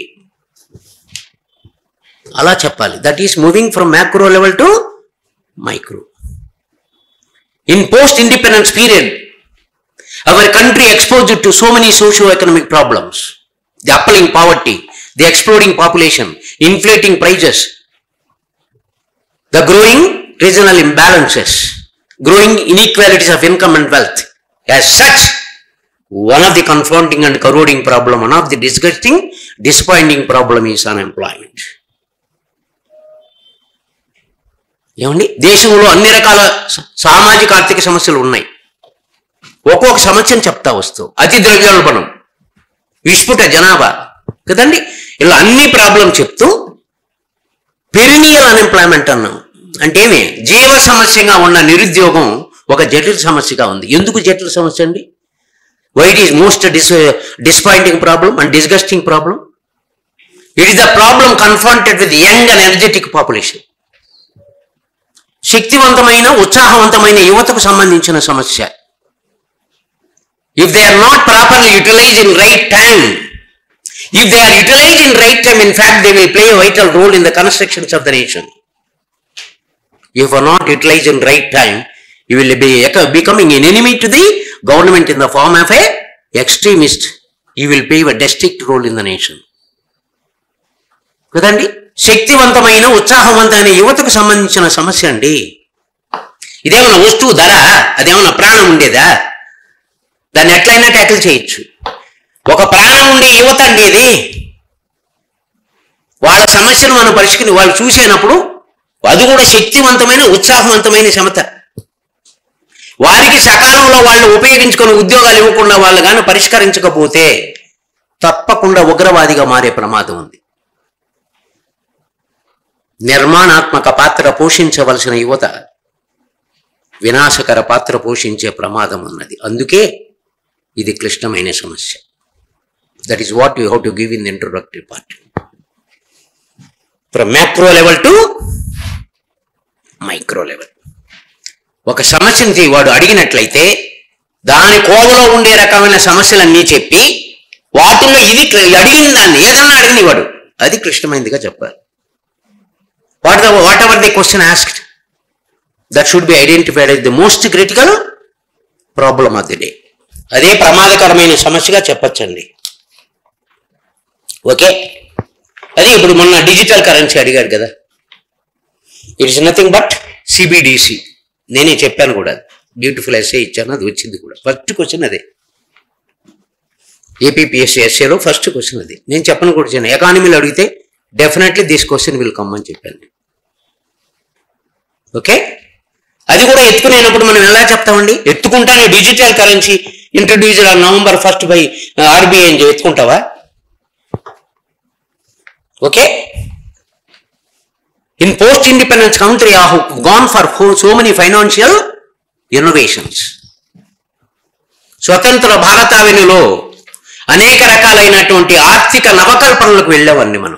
[SPEAKER 1] అలా చెప్పాలి that is moving from macro level to micro in post independence period our country exposed to so many socio economic problems the appalling poverty the exploding population inflating prices the growing regional imbalances, growing inequalities of income and wealth. As such, one of the confounding and corroding problem, one of the disgusting, disappointing problem is unemployment. ఏమండి దేశంలో అన్ని రకాల స- సామాజిక ఆర్థిక సమస్యలు ఉన్నాయి ఒక్కొక్క సమస్యను చెప్తా వస్తూ అతి ద్రవ్యోల్బణం విస్ఫుట జనాభా కదండి ఇలా అన్ని ప్రాబ్లం చెప్తూ పెరినియల్ అన్ఎంప్లాయ్మెంట్ అన్నాం అంటే ఏమి జీవ సమస్యగా ఉన్న నిరుద్యోగం ఒక జటిల సమస్యగా ఉంది ఎందుకు జటిల సమస్య అండి what is most dis disappointing problem and disgusting problem it is the problem confronted with young and energetic population శక్తివంతమైన ఉత్సాహవంతమైన యువతకు సంబంధించిన సమస్య if they are not properly utilise in right time If they are utilized in right time, in fact, they will play a vital role in the constructions of the nation. If are not utilized in right time, you will be becoming an enemy to the government in the form of a extremist. You will play a distinct role in the nation. కదండి శక్తివంతమైన ఉత్సాహవంతమైన యువతకు సంబంధించిన సమస్య అండి ఇదేమన్నా వస్తువు ధర అదేమన్నా ప్రాణం ఉండేదా దాన్ని ఎట్లయినా ట్యాకిల్ చేయొచ్చు ఒక ప్రాణం ఉండే యువత అండి ఇది వాళ్ళ సమస్యను మనం పరిష్కరి వాళ్ళు చూసేనప్పుడు అది కూడా శక్తివంతమైన ఉత్సాహవంతమైన క్షమత వారికి సకాలంలో వాళ్ళు ఉపయోగించుకొని ఉద్యోగాలు ఇవ్వకుండా వాళ్ళు కానీ పరిష్కరించకపోతే తప్పకుండా ఉగ్రవాదిగా మారే ప్రమాదం ఉంది నిర్మాణాత్మక పాత్ర పోషించవలసిన యువత వినాశకర పాత్ర పోషించే ప్రమాదం ఉన్నది అందుకే ఇది క్లిష్టమైన సమస్య that is what you how to give in the introductory part from macro level to micro level ఒక సమస్యని తీ- వాడు అడిగినట్లయితే దాని కోవలో ఉండే రకమైన సమస్యలన్నీ చెప్పి వాటిల్లో ఇది క్లి- అడిగిన దాన్ని ఏదన్నా అడిగిన వాడు అది క్లిష్టమైనదిగా చెప్పాలి what the whatever the question asked that should be identified as the most critical problem of the day అదే ప్రమాదకరమైన సమస్యగా చెప్పచ్చండి ఓకే అదే ఇప్పుడు మొన్న డిజిటల్ కరెన్సీ అడిగాడు కదా ఇట్స్ నథింగ్ బట్ సిబిడిసి నేనే చెప్పాను కూడా బ్యూటిఫుల్ ఎస్ఏ ఇచ్చాను అది వచ్చింది కూడా ఫస్ట్ క్వశ్చన్ అదే ఏపీపీఎస్సీ ఎస్ఏలో ఫస్ట్ క్వశ్చన్ అది నేను చెప్పను కూడా చిన్న ఎకానమీలో అడిగితే definitely this question will come అని చెప్పాను ఓకే అది కూడా ఎత్తుకునేటప్పుడు మనం ఎలా చెప్తామండి ఎత్తుకుంటానే digital currency introduce on November first by RBI అని చెప్పి ఎత్తుకుంటావా okay in post independence country ah gone for so many financial innovations స్వతంత్ర భారతావనిలో అనేక రకాలైనటువంటి ఆర్థిక నవకల్పనలకు వెళ్ళామండి మనం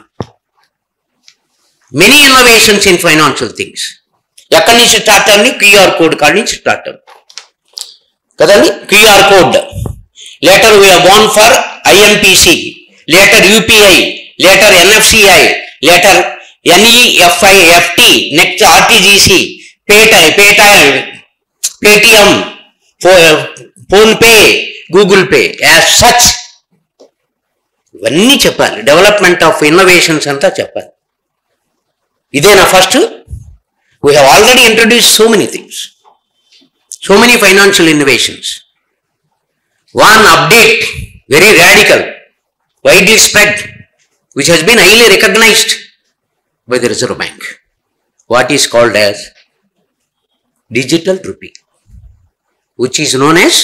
[SPEAKER 1] many innovations in financial things ఎక్కడి నుంచి స్టార్ట్ అండి క్యూఆర్ కోడ్ కాడి నుంచి స్టార్ట్ అండి కదండి QR code later we're gone for IMPC later UPI later NFCI later NEFI FT next RTGC పేటై పేటై Paytm PhonePe Google Pay as such ఇవన్నీ చెప్పాలి డెవలప్మెంట్ ఆఫ్ ఇన్నోవేషన్స్ అంతా చెప్పాలి ఇదేనా first we have already introduce so many things so many financial innovations. One update, very radical, widely spread, which has been highly recognized by the Reserve Bank. What is called as digital rupee, which is known as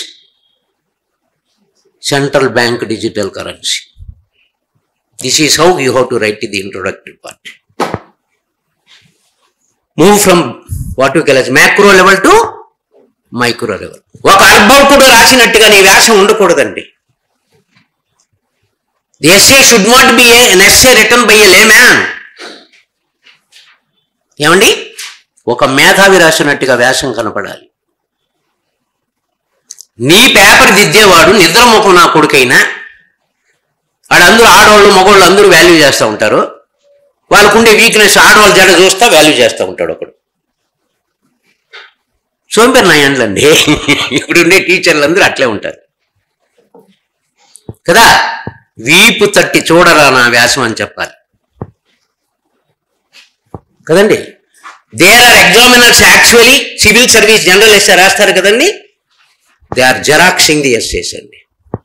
[SPEAKER 1] central bank digital currency. This is how you have to write the introductory part. Move from what we call as macro level to micro level ఒక అర్భకుడు రాసినట్టుగా నీ వ్యాసం ఉండకూడదండి the essay should not be an essay return by a layman ఏమండి ఒక మేధావి రాసినట్టుగా వ్యాసం కనపడాలి నీ పేపర్ దిద్దేవాడు నిద్రముఖం నా కొడుకైనా ఆడందరూ ఆడవాళ్ళు మగవాళ్ళు అందరూ వాల్యూ చేస్తూ ఉంటారు వాళ్ళకుండే వీక్నెస్ ఆడవాళ్ళ జడ చూస్తా వాల్యూ చేస్తూ ఉంటాడు ఒకడు సోంపేరు నాయండ్లండి ఇప్పుడు ఉండే టీచర్లు అందరూ అట్లే ఉంటారు కదా వీపు తట్టి చూడరా నా వ్యాసం అని చెప్పాలి కదండి there are examiners actually civil service general essay రాస్తారు కదండి they are xeroxing the essays అండి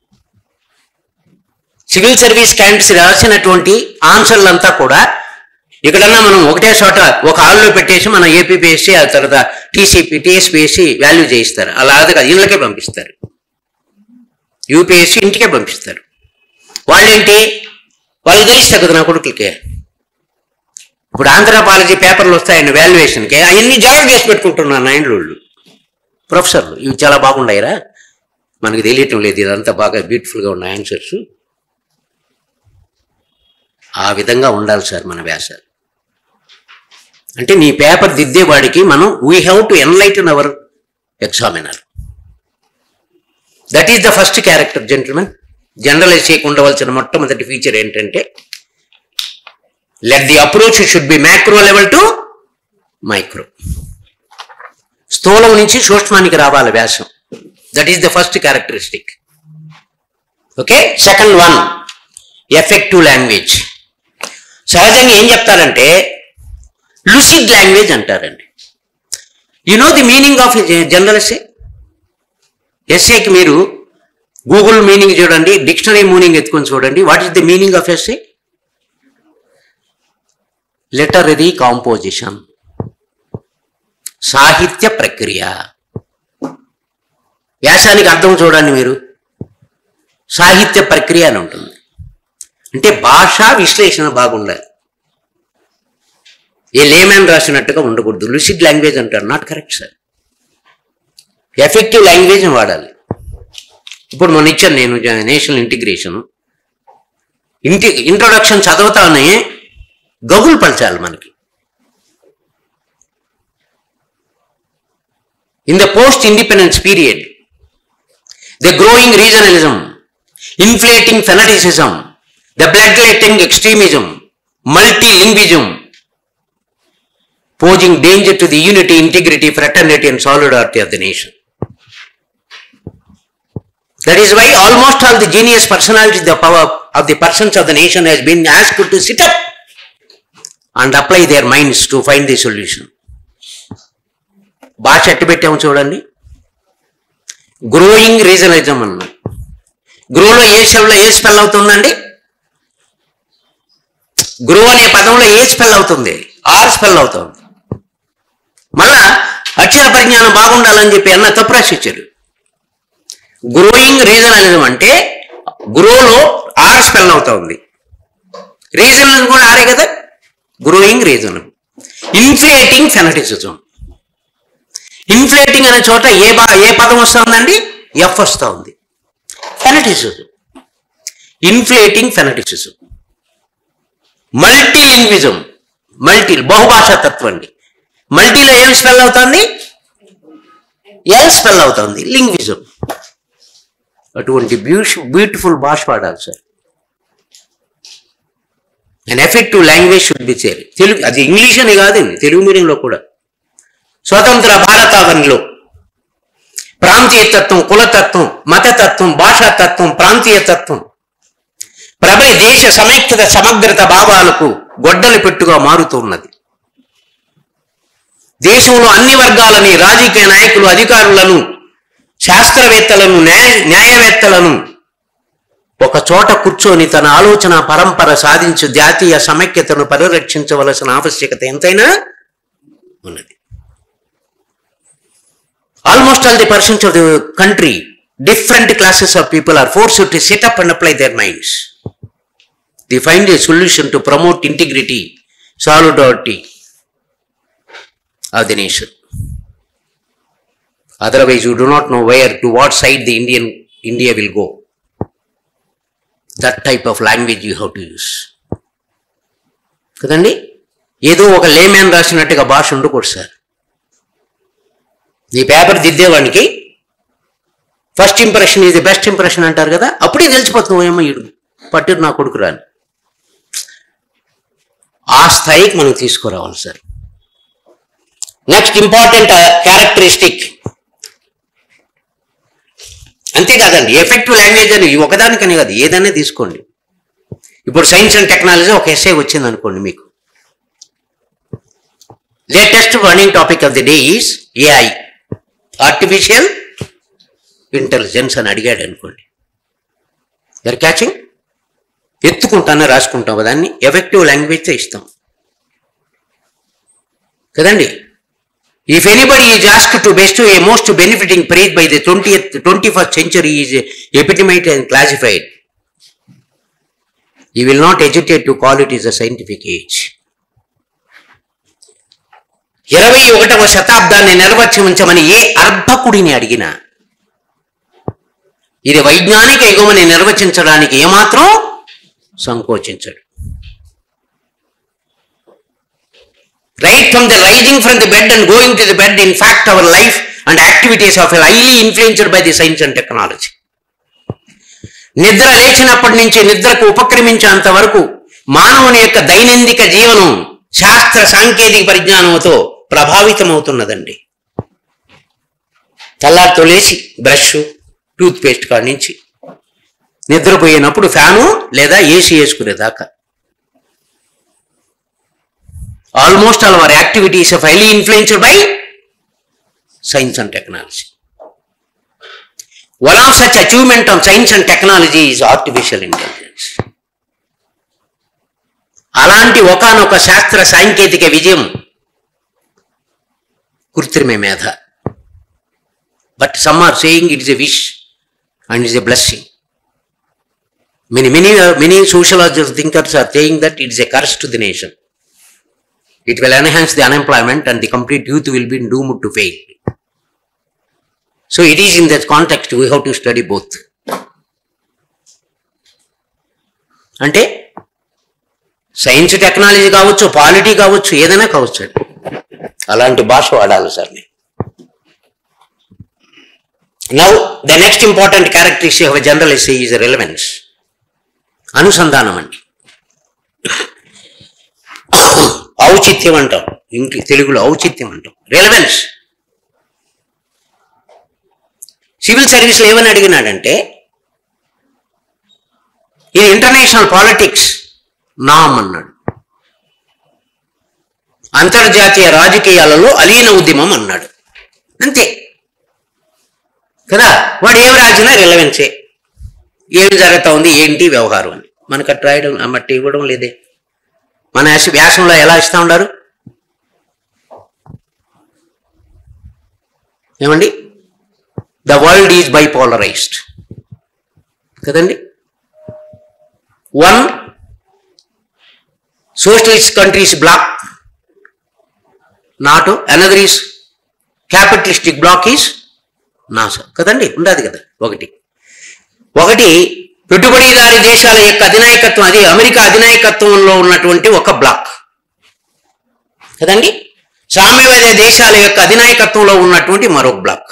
[SPEAKER 1] సివిల్ సర్వీస్ క్యాండిడేట్స్ రాసినటువంటి ఆన్సర్లంతా కూడా ఇక్కడన్నా మనం ఒకటే చోట ఒక హాల్లో పెట్టేసి మన ఏపీపీఎస్సీ ఆ తర్వాత టీసీపీ టీఎస్పీఎస్సీ వాల్యూ చేయిస్తారు అలా అది కాదు ఇళ్ళకే పంపిస్తారు యూపీఎస్సీ ఇంటికే పంపిస్తారు వాళ్ళేంటి వాళ్ళు తెలుస్తా కదా నా కొడుకులకి ఇప్పుడు ఆంధ్రపాలజీ పేపర్లు వస్తాయండి వాల్యుయేషన్కి అవన్నీ జాగ్రత్త చేసి పెట్టుకుంటున్నారు నాయనలోళ్ళు ప్రొఫెసర్లు ఇవి చాలా బాగున్నాయిరా మనకి తెలియటం లేదు ఇదంతా బాగా బ్యూటిఫుల్గా ఉన్న ఆన్సర్స్ ఆ విధంగా ఉండాలి సార్ మన వ్యాసాలు అంటే నీ పేపర్ దిద్దేవాడికి మనం we have to enlighten our examiner that is the first character gentlemen generalise చేయకుండా ఉండవలసిన మొట్టమొదటి ఫీచర్ ఏంటంటే let the approach should be macro level to micro స్థూలం నుంచి సూక్ష్మానికి రావాలి వ్యాసం that is the first characteristic okay second one effective language సహజంగా ఏం చెప్తారంటే లుసిడ్ లాంగ్వేజ్ అంటారండి you know the meaning of general essay ఎస్ఏకి మీరు గూగుల్ మీనింగ్ చూడండి డిక్షనరీ మీనింగ్ ఎత్తుకొని చూడండి what is the meaning of essay literary composition సాహిత్య ప్రక్రియ వ్యాసానికి అర్థం చూడండి మీరు సాహిత్య ప్రక్రియ అని ఉంటుంది అంటే భాషా విశ్లేషణ బాగుండాలి ఏ లేమ్యాన్ రాసినట్టుగా ఉండకూడదు లుసిడ్ లాంగ్వేజ్ అంటారు not correct sir effective language వాడాలి ఇప్పుడు మొన్న ఇచ్చాను నేను జ- నేషనల్ ఇంటిగ్రేషన్ ఇంటి ఇంట్రొడక్షన్ చదువుతానే గగులు పలచాలి మనకి in the post independence period the growing regionalism inflating fanaticism the blood extremism multilingualism posing danger to the unity, integrity, fraternity, and solidarity of the nation. That is why almost all the genius personalities, the power of the persons of the nation has been asked to sit up and apply their minds to find the solution. భాష ఎట్టు పెట్టాము చూడండి గ్రోయింగ్ రీజనలిజం అన్నా గ్రోలో ఏ స్పెల్ ఏ స్పెల్ అవుతుందండి గ్రో అనే పదంలో ఏ స్పెల్ అవుతుంది ఆర్ స్పెల్ అవుతుంది మళ్ళా అక్షర పరిజ్ఞానం బాగుండాలని చెప్పి అన్న తప్పు రాసిచ్చారు గ్రోయింగ్ రీజనలిజం అంటే గ్రోలో ఆర్ స్పెల్ అవుతుంది రీజనలిజం కూడా ఆరే కదా growing region inflating fanaticism inflating అనే చోట ఏ బా ఏ పదం వస్తుందండి ఎఫ్ వస్తూ ఉంది fanaticism inflating fanaticism multilingualism multi బహుభాషా తత్వం అండి మల్టీలో ఏం స్పెల్ అవుతుంది ఎల్ స్పెల్ అవుతుంది లింగ్విజం అటువంటి బ్యూష్ బ్యూటిఫుల్ భాష వాడాలి sir and effective language should be చేయాలి తెలుగు అది ఇంగ్లీష్ అని కాదండి తెలుగు మీడియంలో కూడా స్వతంత్ర భారతావనిలో ప్రాంతీయ తత్వం కులతత్వం మతతత్వం భాషాతత్వం ప్రాంతీయ తత్వం ప్రబలి దేశ సమైక్యత సమగ్రత భావాలకు గొడ్డలి పెట్టుగా మారుతున్నది దేశంలో అన్ని వర్గాలని రాజకీయ నాయకులు అధికారులను శాస్త్రవేత్తలను న్యాయ న్యాయవేత్తలను ఒక చోట కూర్చొని తన ఆలోచన పరంపర సాధించి జాతీయ సమైక్యతను పరిరక్షించవలసిన ఆవశ్యకత ఎంతైనా ఉన్నది almost all the persons of the country different classes of people are force to set up and apply their minds the find a solution to promote integrity solidarity of the nation. Otherwise, you do not know where, to what side the Indian India will go. That type of language you have to use. కదండి ఏదో ఒక లేమ్యాన్ రాసినట్టుగా భాష ఉండకూడదు సార్ ఈ పేపర్ దిద్దేవాడికి ఫస్ట్ ఇంప్రెషన్ ఇది బెస్ట్ ఇంప్రెషన్ అంటారు కదా అప్పుడే తెలిసిపోతుంది ఏమో ఈడు పట్టు నా కొడుకు రాని ఆ స్థాయికి మనం తీసుకురావాలి సార్ నెక్స్ట్ ఇంపార్టెంట్ క్యారెక్టరిస్టిక్ అంతేకాదండి ఎఫెక్టివ్ లాంగ్వేజ్ అని ఒకదానికనే కాదు ఏదైనా తీసుకోండి ఇప్పుడు సైన్స్ అండ్ టెక్నాలజీ ఒక ఎస్ఏ వచ్చింది అనుకోండి మీకు latest running topic of the day is AI artificial intelligence అని అడిగాడు అనుకోండి దర్ క్యాచింగ్ ఎత్తుకుంటానే రాసుకుంటాం దాన్ని ఎఫెక్టివ్ లాంగ్వేజ్తో ఇస్తాం కదండి if anybody is ask to best a most benefiting prize by the twenty twenty first century is epitomise and classified he will not educate to call it is a scientific age ఇరవై ఒకటవ శతాబ్దాన్ని నిర్వచించమని ఏ అర్భకుడిని అడిగినా ఇది వైజ్ఞానిక యుగమని నిర్వచించడానికి ఏమాత్రం సంకోచించడు right from the rising from the bed and going to the bed in fact our life and activities of highly influenced by the science and technology నిద్ర లేచినప్పటి నుంచి నిద్రకు ఉపక్రమించేంత వరకు మానవుని యొక్క దైనందిక జీవనం శాస్త్ర సాంకేతిక పరిజ్ఞానంతో ప్రభావితమవుతున్నదండి తెల్లారితో లేచి బ్రష్ టూత్ పేస్ట్ కాడి నుంచి నిద్రపోయినప్పుడు ఫ్యాను లేదా ఏసీ వేసుకునేదాకా almost all our activities of highly influenced by science and technology one of such achievement on science and technology is artificial intelligence అలాంటి ఒకనొక శాస్త్ర సాంకేతిక విజయం కృత్రిమ మేధ but some are saying it is a wish and is a blessing many many many sociological thinkers are saying that it is a curse to the nation it will enhance the unemployment and the complete youth will be doomed to fail. So it is in that context we have to study both. అంటే సైన్స్ టెక్నాలజీ కావచ్చు పాలిటీ కావచ్చు ఏదైనా కావచ్చు అండి అలాంటి భాష వాడాలి సార్ నేను now the next important characteristic of general essay is relevance అనుసంధానం అండి ఔచిత్యం అంటాం ఇంటి తెలుగులో ఔచిత్యం అంటాం రిలవెన్స్ సివిల్ సర్వీస్లో ఏమని అడిగినాడంటే ఇది ఇంటర్నేషనల్ పాలిటిక్స్ నామ్ అన్నాడు అంతర్జాతీయ రాజకీయాలలో అలీన ఉద్యమం అన్నాడు అంతే కదా వాడు ఏం రాసినా రిలవెన్సే ఏమి జరుగుతా ఉంది ఏంటి వ్యవహారం అని మనకు అట్లా రాయడం మట్టి ఇవ్వడం లేదే మన యాస- వ్యాసంలో ఎలా ఇస్తా ఉన్నారు ఏమండి ద వరల్డ్ ఈజ్ బైపోలరైజ్డ్ కదండి one socialist countries bloc not another is capitalistic bloc is NASA కదండి ఉండదు కదా ఒకటి ఒకటి పెట్టుబడిదారి దేశాల యొక్క అధినాయకత్వం అది అమెరికా అధినాయకత్వంలో ఉన్నటువంటి ఒక బ్లాక్ కదండి సామ్యవాద దేశాల యొక్క అధినాయకత్వంలో ఉన్నటువంటి మరొక bloc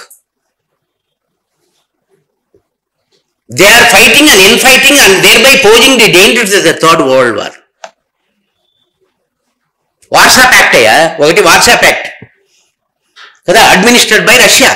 [SPEAKER 1] they are fighting and in fighting and there by posing the danger to the third world war వాట్సాప్ యాక్ట్ అయ్యా ఒకటి వాట్సాప్ యాక్ట్ కదా administered by Russia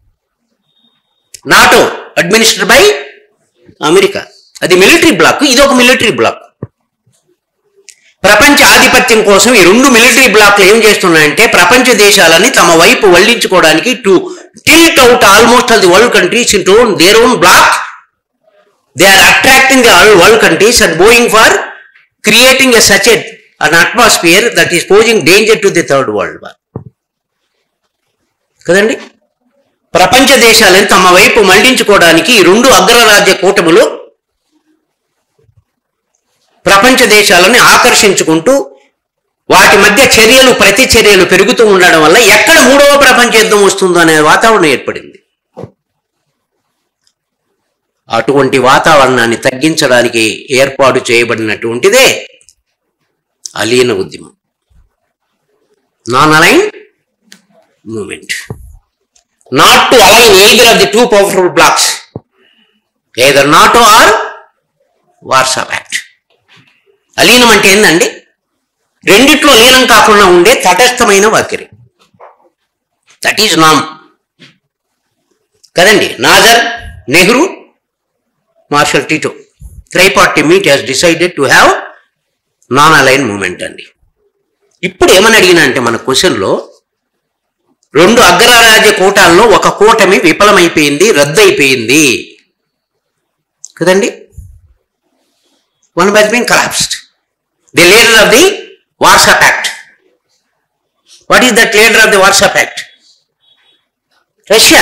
[SPEAKER 1] NATO administered by America అది మిలిటరీ బ్లాక్ ఇది ఒక మిలిటరీ బ్లాక్ ప్రపంచ ఆధిపత్యం కోసం ఈ రెండు మిలిటరీ బ్లాక్లు ఏం చేస్తున్నాయంటే ప్రపంచ దేశాలని తమ వైపు వల్లించుకోవడానికి to tilt out almost all the world countries in own their own bloc they are attracting the world countries and going for creating a such an atmosphere that is posing danger to the third world war కదండి ప్రపంచ దేశాలను తమ వైపు మళ్లించుకోవడానికి ఈ రెండు అగ్రరాజ్య కూటములు ప్రపంచ దేశాలను ఆకర్షించుకుంటూ వాటి మధ్య చర్యలు ప్రతి చర్యలు పెరుగుతూ ఉండడం వల్ల ఎక్కడ మూడవ ప్రపంచ యుద్ధం వస్తుందో అనే వాతావరణం ఏర్పడింది అటువంటి వాతావరణాన్ని తగ్గించడానికి ఏర్పాటు చేయబడినటువంటిదే అలీన ఉద్యమం non align movement not to align either of the two powerful blocs either NATO or Warsaw pact అలీనం అంటే ఏందండి రెండిట్లో లీనం కాకుండా ఉండే తటస్థమైన వైఖరి దట్ ఈజ్ నామ్ కదండి Nasser Nehru Marshal Tito tri party meet has decided to have non align movement అండి ఇప్పుడు ఏమని అడిగినా అంటే మన క్వశ్చన్లో రెండు అగ్రరాజ్య కూటాల్లో ఒక కూటమి విఫలమైపోయింది రద్దయిపోయింది కదండి one has been collapsed the leader of the Warsaw pact what is that leader of the Warsaw pact Russia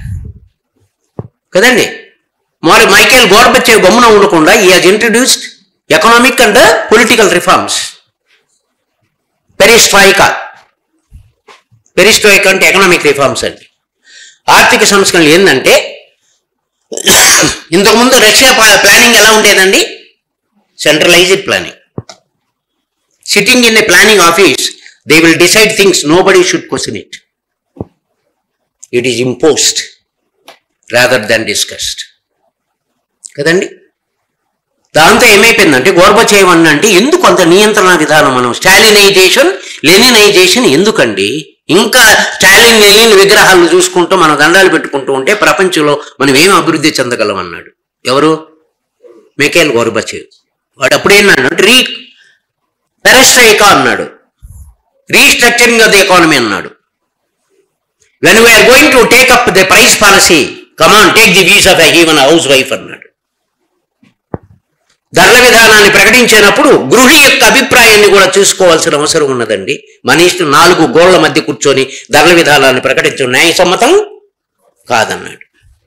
[SPEAKER 1] కదండి మరి మైకేల్ గోర్బచ్చేవ్ గమ్మున ఉండకుండా he has introduced economic and political reforms perestroika perestroika అంటే ఎకనామిక్ రిఫార్మ్స్ అండి ఆర్థిక సంస్కరణలు ఏంటంటే ఇంతకుముందు రష్యా పా- ప్లానింగ్ ఎలా ఉండేదండి centralised planning sitting in a planning office they will decide things nobody should question it it is imposed rather than discussed కదండి దాంతో ఏమైపోయిందంటే గోర్బచేవ్ అన్న అంటే ఎందుకు అంత నియంత్రణ విధానం మనం స్టాలినైజేషన్ లెనినైజేషన్ ఎందుకండి ఇంకా స్టాలిన్ లెనిన్ విగ్రహాలను చూసుకుంటూ మనం దండాలు పెట్టుకుంటూ ఉంటే ప్రపంచంలో మనం ఏం అభివృద్ధి చెందగలం అన్నాడు ఎవరు మికేల్ గోర్బచేవ్ వాడు అప్పుడేమన్నాడు రీ పెరస్ట్రైకా అన్నాడు రీస్ట్రక్చరింగ్ ఆఫ్ ది ఎకానమీ అన్నాడు when we're going to take up the price policy come on take the views of even housewife అన్నాడు ధరల విధానాన్ని ప్రకటించినప్పుడు గృహి యొక్క అభిప్రాయాన్ని కూడా చూసుకోవాల్సిన అవసరం ఉన్నదండి మన ఇష్టం నాలుగు గోళ్ల మధ్య కూర్చొని ధరల విధానాన్ని ప్రకటించడం న్యాయసమ్మతం కాదన్నాడు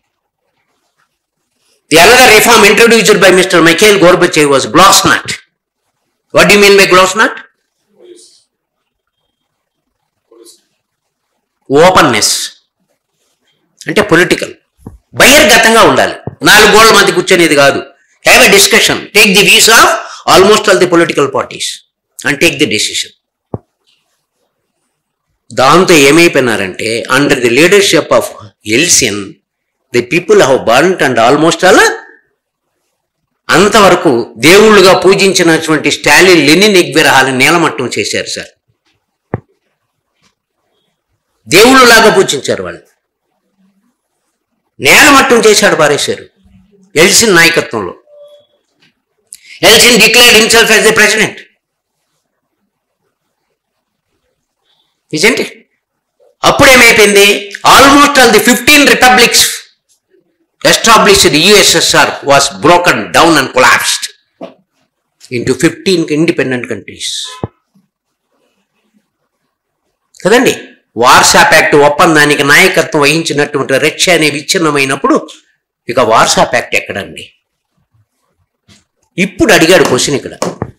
[SPEAKER 1] the another reform introduced by mister Michael Gorbachev was glasnost what you mean by glasnost openness అంటే పొలిటికల్ బహిర్గతంగా ఉండాలి నాలుగు గోళ్ల మధ్య కూర్చొనేది కాదు have a discussion take the views of almost all the political parties and take the decision దాంతో ఏమైపోయినారంటే under the leadership of Yeltsin the people have burnt and almost all అంతవరకు దేవుళ్ళుగా పూజించినటువంటి స్టాలిన్ లెనిన్ విగ్రహాలను నేలమట్టం చేశారు సార్ దేవుళ్ళలాగా పూజించారు వాళ్ళు నేలమట్టం చేశాడు పారేశారు ఎల్సిన్ నాయకత్వంలో Yeltsin declared himself as the president isn't it అప్పుడు ఏమైపోయింది almost all the fifteen republics established USSR was broken down and collapsed into fifteen independent countries కదండి వార్సా ప్యాక్ట్ ఒప్పందానికి నాయకత్వం వహించినటువంటి రష్యా అనే విచ్ఛిన్నమైనప్పుడు ఇక వార్సా ప్యాక్ట్ ఎక్కడండి ఇప్పుడు అడిగాడు క్వశ్చన్ ఇక్కడ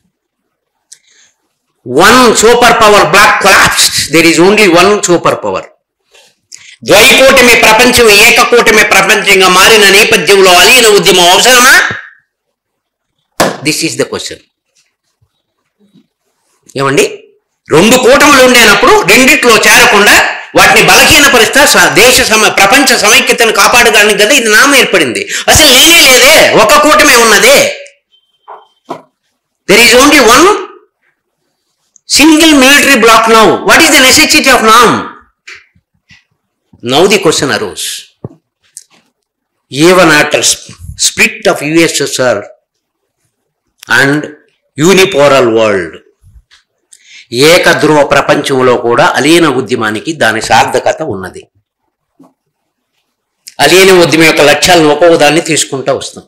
[SPEAKER 1] one super power bloc collapsed there is only one super power ద్వైకూటమి ప్రపంచం ఏకకూటమి ప్రపంచంగా మారిన నేపథ్యంలో అలీన ఉద్యమం అవసరమా దిస్ ఈస్ ద క్వశ్చన్ ఏమండి రెండు కూటములు ఉండేనప్పుడు రెండిట్లో చేరకుండా వాటిని బలహీనపరిస్తా స- దేశ సమ ప్రపంచ సమైక్యతను కాపాడడానికి కదా ఇది నామం ఏర్పడింది అసలు లేనే లేదే ఒక కూటమే ఉన్నదే there is only one single military bloc now what is the necessity of NAM now the question arose even after split of USSR and unipolar world ఏకధ్రువ ప్రపంచంలో కూడా అలీన ఉద్యమానికి దాని సార్థకత ఉన్నది అలీన ఉద్యమం యొక్క లక్ష్యాలను ఒక్కొక్క దాన్ని తీసుకుంటూ వస్తాం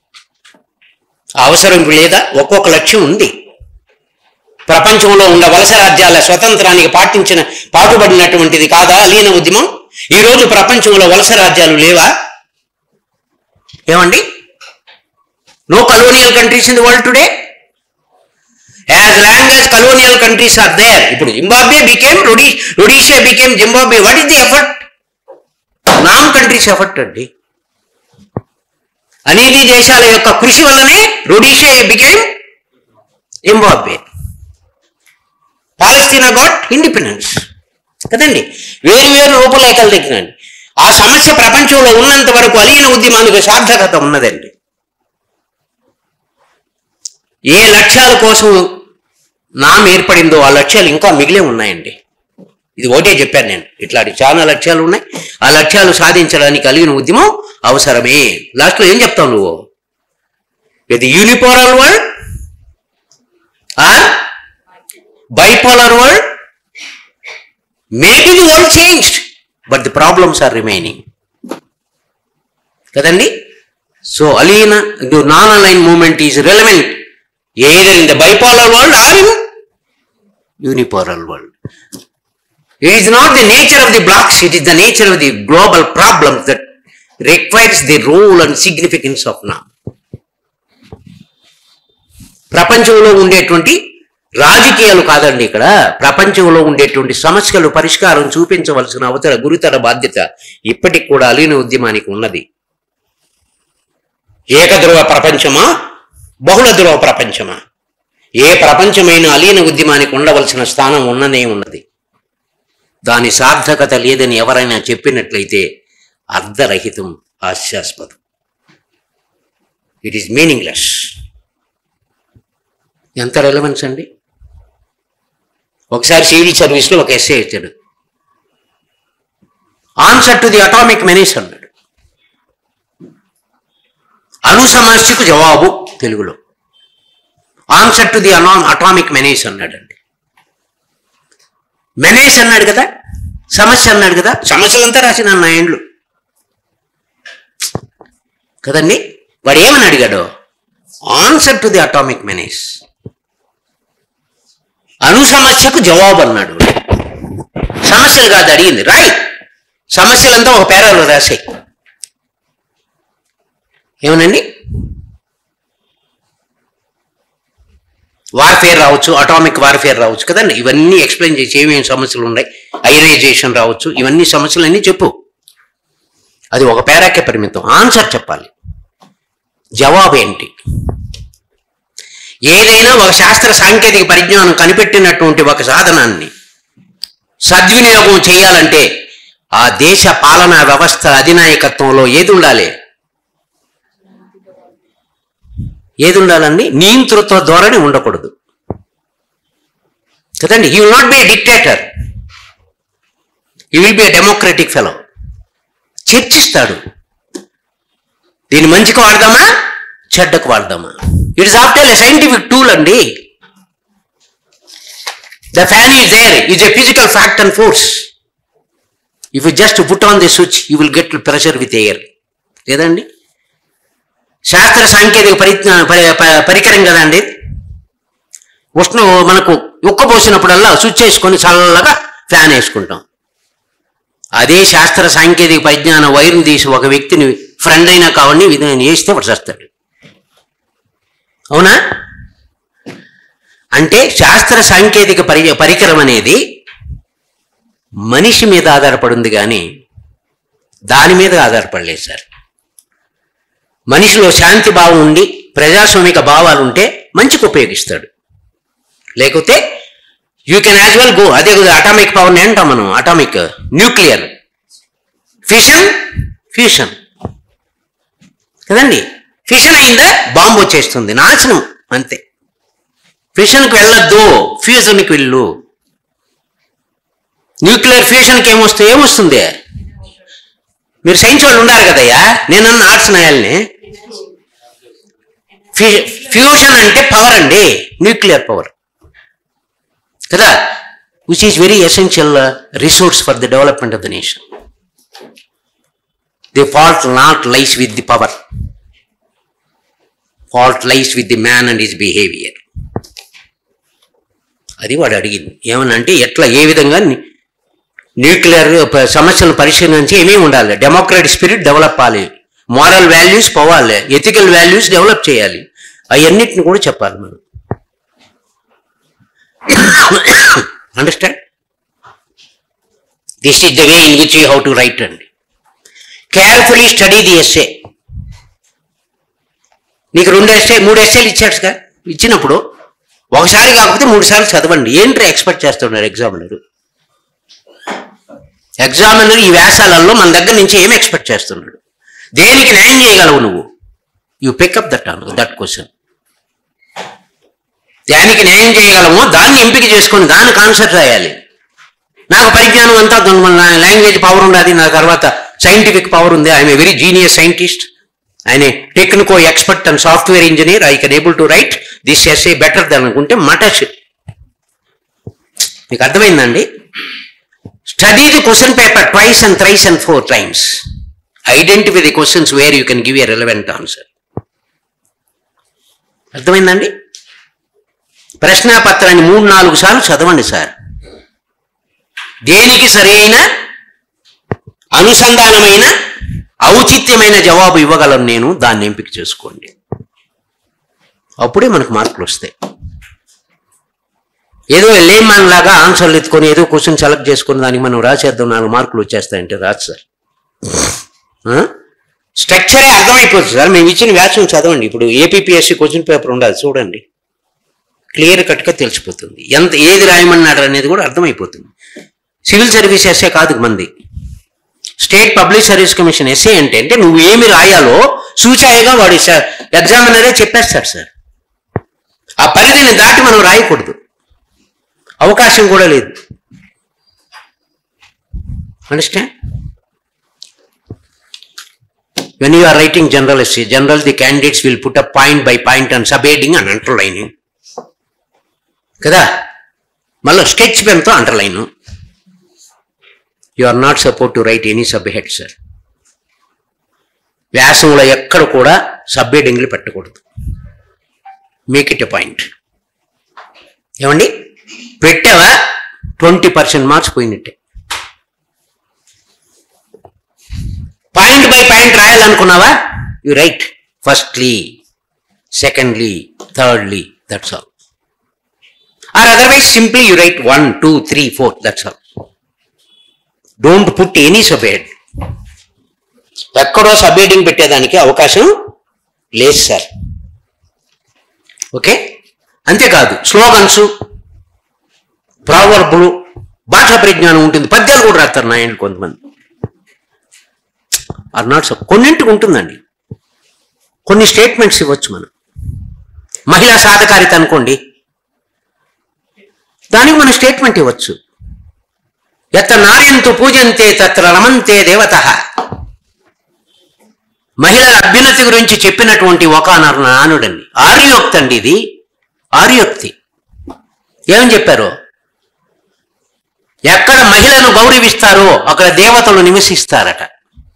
[SPEAKER 1] అవసరం లేదా ఒక్కొక్క లక్ష్యం ఉంది ప్రపంచంలో ఉన్న వలస రాజ్యాల స్వతంత్రానికి పాటించిన పాటుపడినటువంటిది కాదా అలీన ఉద్యమం ఈ రోజు ప్రపంచంలో వలస రాజ్యాలు లేవా ఏమండి no colonial countries in the world today as long as colonial countries are there ఇప్పుడు జింబాబ్వే బికేమ్ రొడీ Rhodesia became Zimbabwe what is the effort non countries effort అండి అనేక దేశాల యొక్క కృషి వల్లనే Rhodesia became Zimbabwe Palestine got independence కదండి వేరు వేరు రూపురేఖలు దగ్గరండి ఆ సమస్య ప్రపంచంలో ఉన్నంత వరకు అలీన ఉద్యమానికి సార్థకత ఉన్నదండి ఏ లక్ష్యాల కోసం నాం ఏర్పడిందో ఆ లక్ష్యాలు ఇంకా మిగిలే ఉన్నాయండి ఇది ఒకటే చెప్పాను నేను ఇట్లాంటి చాలా లక్ష్యాలు ఉన్నాయి ఆ లక్ష్యాలు సాధించడానికి కలిగిన ఉద్యమం అవసరమే లాస్ట్లో ఏం చెప్తావు నువ్వు the unipolar world or bipolar world, maybe the world changed, but the problems are remaining. కదండి సో అలీన non align movement is relevant either in the bipolar world or in unipolar world. It is not the nature of the blocks, it is the nature of the global problems that requires the role and significance of now. ప్రపంచంలో ఉండేటువంటి రాజకీయాలు కాదండి ఇక్కడ ప్రపంచంలో ఉండేటువంటి సమస్యలు పరిష్కారం చూపించవలసిన అవతర గురుతర బాధ్యత ఇప్పటికి కూడా అలీన ఉద్యమానికి ఉన్నది ఏకధ్రువ ప్రపంచమా బహుళ ధ్రువ ప్రపంచమా ఏ ప్రపంచమైన అలీన ఉద్యమానికి ఉండవలసిన స్థానం ఉన్నదే ఉన్నది దాని సార్థకత లేదని ఎవరైనా చెప్పినట్లయితే అర్ధరహితం హాస్యాస్పదం ఇట్ ఈస్ మీనింగ్లెస్ ఎంత రెలవెన్స్ అండి ఒకసారి సివిల్ సర్వీస్లో ఒక ఎస్ఏ ఇచ్చాడు answer to the atomic menace అన్నాడు అణు సమస్యకు జవాబు తెలుగులో ఆన్సర్ టు ది అనా అటామిక్ మెనేస్ అన్నాడండి మెనేస్ అన్నాడు కదా సమస్య అన్నాడు కదా సమస్యలంతా రాసిన నా ఏండ్లు కదండి వాడు ఏమని అడిగాడు answer to the atomic menace అణు సమస్యకు జవాబు అన్నాడు సమస్యలు కాదు అడిగింది రాయ్ సమస్యలంతా ఒక పేరాలో రాసాయి ఏమనండి వార్ఫేర్ రావచ్చు అటామిక్ వార్ఫేర్ రావచ్చు కదండి ఇవన్నీ ఎక్స్ప్లెయిన్ చేసి ఏమేమి సమస్యలు ఉన్నాయి ఐరైజేషన్ రావచ్చు ఇవన్నీ సమస్యలు అన్నీ చెప్పు అది ఒక పేరాకే పరిమితం ఆన్సర్ చెప్పాలి జవాబు ఏంటి ఏదైనా ఒక శాస్త్ర సాంకేతిక పరిజ్ఞానం కనిపెట్టినటువంటి ఒక సాధనాన్ని సద్వినియోగం చేయాలంటే ఆ దేశ పాలనా వ్యవస్థ అధినాయకత్వంలో ఏది ఉండాలి ఏది ఉండాలండి నియంతృత్వ ధోరణి ఉండకూడదు కదండి you will not be a dictator you will be a democratic fellow చర్చిస్తాడు దీన్ని మంచికి వాడదామా చెడ్డకు వాడదామా it is after a scientific tool అండి the fan is there is a physical fact and force if you just put on the switch you will get pressure with air లేదండి శాస్త్ర సాంకేతిక పరిజ్ఞా పరి- ప- పరికరం కదండి ఉష్ణం మనకు ఉక్కపోసినప్పుడల్లా స్విచ్ వేసుకొని చల్లగా ఫ్యాన్ వేసుకుంటాం అదే శాస్త్ర సాంకేతిక పరిజ్ఞాన వైర్ని తీసి ఒక వ్యక్తిని ఫ్రెండ్ అయినా కావండి ఇది నేను వేస్తే వాడు చేస్తాడు అవునా అంటే శాస్త్ర సాంకేతిక పరి పరికరం అనేది మనిషి మీద ఆధారపడింది కానీ దాని మీద ఆధారపడలేదు సార్ మనిషిలో శాంతి భావం ఉండి ప్రజాస్వామిక భావాలు ఉంటే మంచికి ఉపయోగిస్తాడు లేకపోతే you can as well go అదే అటామిక్ పవర్ని అంటాం మనం అటామిక్ న్యూక్లియర్ ఫిషన్ ఫ్యూషన్ కదండి ఫిషన్ అయిందా బాంబు వచ్చేస్తుంది నాశనం అంతే ఫిషన్కి వెళ్ళొద్దు ఫ్యూజన్కి వెళ్ళు న్యూక్లియర్ ఫ్యూషన్కి ఏమొస్తుంది ఏమొస్తుంది మీరు సైన్స్ వాళ్ళు ఉండారు కదయ్యా నేనన్న ఆర్ట్స్ నాయాలని ఫ్యూషన్ అంటే పవర్ అండి న్యూక్లియర్ పవర్ కదా which is very essential resource for the development of the nation the fault not lies with the power fault lies with the man and his behaviour అది వాడు అడిగింది ఏమనంటే ఎట్లా ఏ విధంగా ని- న్యూక్లియర్ ప- సమస్యలను పరిశీలించి ఏమేమి ఉండాలి డెమోక్రటిక్ స్పిరిట్ డెవలప్ అవ్వాలి మారల్ వాల్యూస్ పోవాలి ఎథికల్ వాల్యూస్ డెవలప్ చేయాలి అవన్నిటిని కూడా చెప్పాలి మనం understand this is the way in which you how to write అండి కేర్ఫుల్లీ స్టడీ ది ఎస్ఏ నీకు రెండు ఎస్ఏ మూడు ఎస్ఏలు ఇచ్చాడు సార్ ఇచ్చినప్పుడు ఒకసారి కాకపోతే మూడు సార్లు చదవండి ఏంటి ఎక్స్పెక్ట్ చేస్తున్నారు ఎగ్జామినర్ ఎగ్జామినర్ ఈ వ్యాసాలలో మన దగ్గర నుంచి ఏం ఎక్స్పెక్ట్ చేస్తున్నాడు దేనికి న్యాయం చేయగలవు నువ్వు you pick up that that question దానికి న్యాయం చేయగలమో దాన్ని ఎంపిక చేసుకొని దానికి ఆన్సర్ రాయాలి నాకు పరిజ్ఞానం అంతా లాంగ్వేజ్ పవర్ ఉండదు నా తర్వాత సైంటిఫిక్ పవర్ ఉంది I'm a very genius scientist ఆయన techno expert and software engineer I can able to write this essay better than అనుకుంటే మటస్ మీకు అర్థమైందండి study the question paper twice and thrice and four times identify the questions where you can give a relevant answer అర్థమైందండి ప్రశ్నాపత్రాన్ని మూడు నాలుగు సార్లు చదవండి సార్ దేనికి సరైన అనుసంధానమైన ఔచిత్యమైన జవాబు ఇవ్వగలను నేను దాన్ని ఎంపిక చేసుకోండి అప్పుడే మనకు మార్కులు వస్తాయి ఏదో లేమన్ లాగా ఆన్సర్లు ఎత్తుకొని ఏదో క్వశ్చన్ సెలెక్ట్ చేసుకుని దానికి మనం రాసేద్దాం నాలుగు మార్కులు వచ్చేస్తాయంటే రాదు సార్ స్ట్రక్చరే అర్థమైపోతుంది సార్ మేము ఇచ్చిన వ్యాసం చదవండి ఇప్పుడు ఏపీపీఎస్సీ క్వశ్చన్ పేపర్ ఉండాలి చూడండి క్లియర్ కట్గా తెలిసిపోతుంది ఎంత ఏది రాయమన్నాడు అనేది కూడా అర్థమైపోతుంది సివిల్ సర్వీస్ ఎస్ఏ కాదు మంది state public service commission essay అంటే అంటే నువ్వు ఏమి రాయాలో సూచాయిగా వాడు ఎగ్జామినరే చెప్పేస్తాడు సార్ ఆ పరిధిని దాటి మనం రాయకూడదు అవకాశం కూడా లేదు understand when you are writing general essay, general the candidates will put a point by point and subheading and underlining. కదా మళ్ళీ స్కెచ్ పెన్తో underline you are not support to write any sub head sir వ్యాసంలో ఎక్కడ కూడా సబ్ హెడింగ్లు పెట్టకూడదు మేక్ ఇట్ ఎ పాయింట్ ఏమండి పెట్టావా ట్వంటీ పర్సెంట్ మార్క్స్ పోయినట్టే పాయింట్ బై పాయింట్ రాయాలనుకున్నావా you write firstly secondly thirdly that's all or otherwise simply you write one two three four that's all don't put any subhead ఎక్కడో సబ్హెడింగ్ పెట్టేదానికి అవకాశం లేదు సార్ ఓకే అంతేకాదు స్లోగన్స్ ప్రావర్బులు భాషా పరిజ్ఞానం ఉంటుంది పద్యాలు కూడా రాస్తారు నాయకులు కొంతమంది ఆర్ నాట్ సో కొన్నింటికి ఉంటుందండి కొన్ని స్టేట్మెంట్స్ ఇవ్వచ్చు మనం మహిళా సాధకారిత అనుకోండి దానికి మనం స్టేట్మెంట్ ఇవ్వచ్చు ఎత్త నార్యంతో పూజంతే తత్ర రమంతే దేవత మహిళల అభ్యున్నతి గురించి చెప్పినటువంటి ఒక నానుడండి ఆర్యోక్తి అండి ఇది ఆర్యోక్తి ఏమని చెప్పారు ఎక్కడ మహిళను గౌరవిస్తారో అక్కడ దేవతలు నివసిస్తారట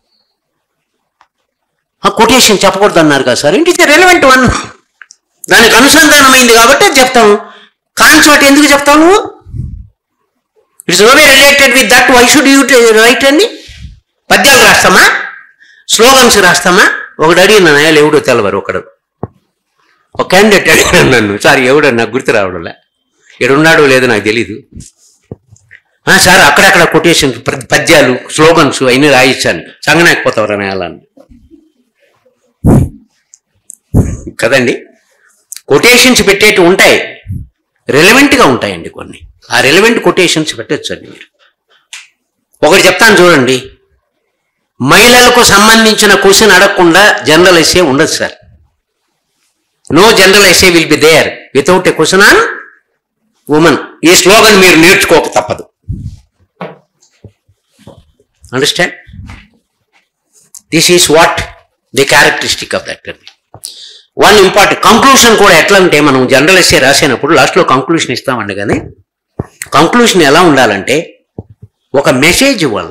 [SPEAKER 1] ఆ కొటేషన్ చెప్పకూడదు అన్నారు కదా సార్ ఇంటి రెలవెంట్ వన్ దానికి అనుసంధానమైంది కాబట్టి అది చెప్తాము కాని చోట ఎందుకు చెప్తావు నువ్వు ఇట్స్ ఓవే related with that why should you write అండి పద్యాలు రాస్తామా స్లోగన్స్ రాస్తామా ఒకడు అడిగిన నాయలు ఎవడో తెలవరు ఒకడు ఒక క్యాండిడేట్ అడిగాడు నన్ను సార్ ఎవడో నాకు గుర్తు రావడంలే ఎడున్నాడో లేదో నాకు తెలీదు "ఆ, సార్ అక్కడక్కడ కొటేషన్ పద్యాలు స్లోగన్స్ అవన్నీ రాయించాను సంగనాకపోతావరా నేలని కదండి కొటేషన్స్ పెట్టేటి ఉంటాయి రెలవెంట్గా ఉంటాయండి కొన్ని ఆ రెలవెంట్ కొటేషన్స్ పెట్టచ్చండి మీరు ఒకటి చెప్తాను చూడండి మహిళలకు సంబంధించిన క్వశ్చన్ అడగకుండా జనరల్ ఎస్ఏ ఉండదు sir no general essay will be there without a question on women ఈ స్లోగన్ మీరు నేర్చుకోక తప్పదు understand this is what the characteristic of that అండి వన్ ఇంపార్టెంట్ కంక్లూషన్ కూడా ఎట్లా అంటే మనం జనరల్ ఎస్ఏ రాసినప్పుడు లాస్ట్లో కంక్లూషన్ ఇస్తామండి కానీ కంక్లూషన్ ఎలా ఉండాలంటే ఒక మెసేజ్ ఇవ్వాలి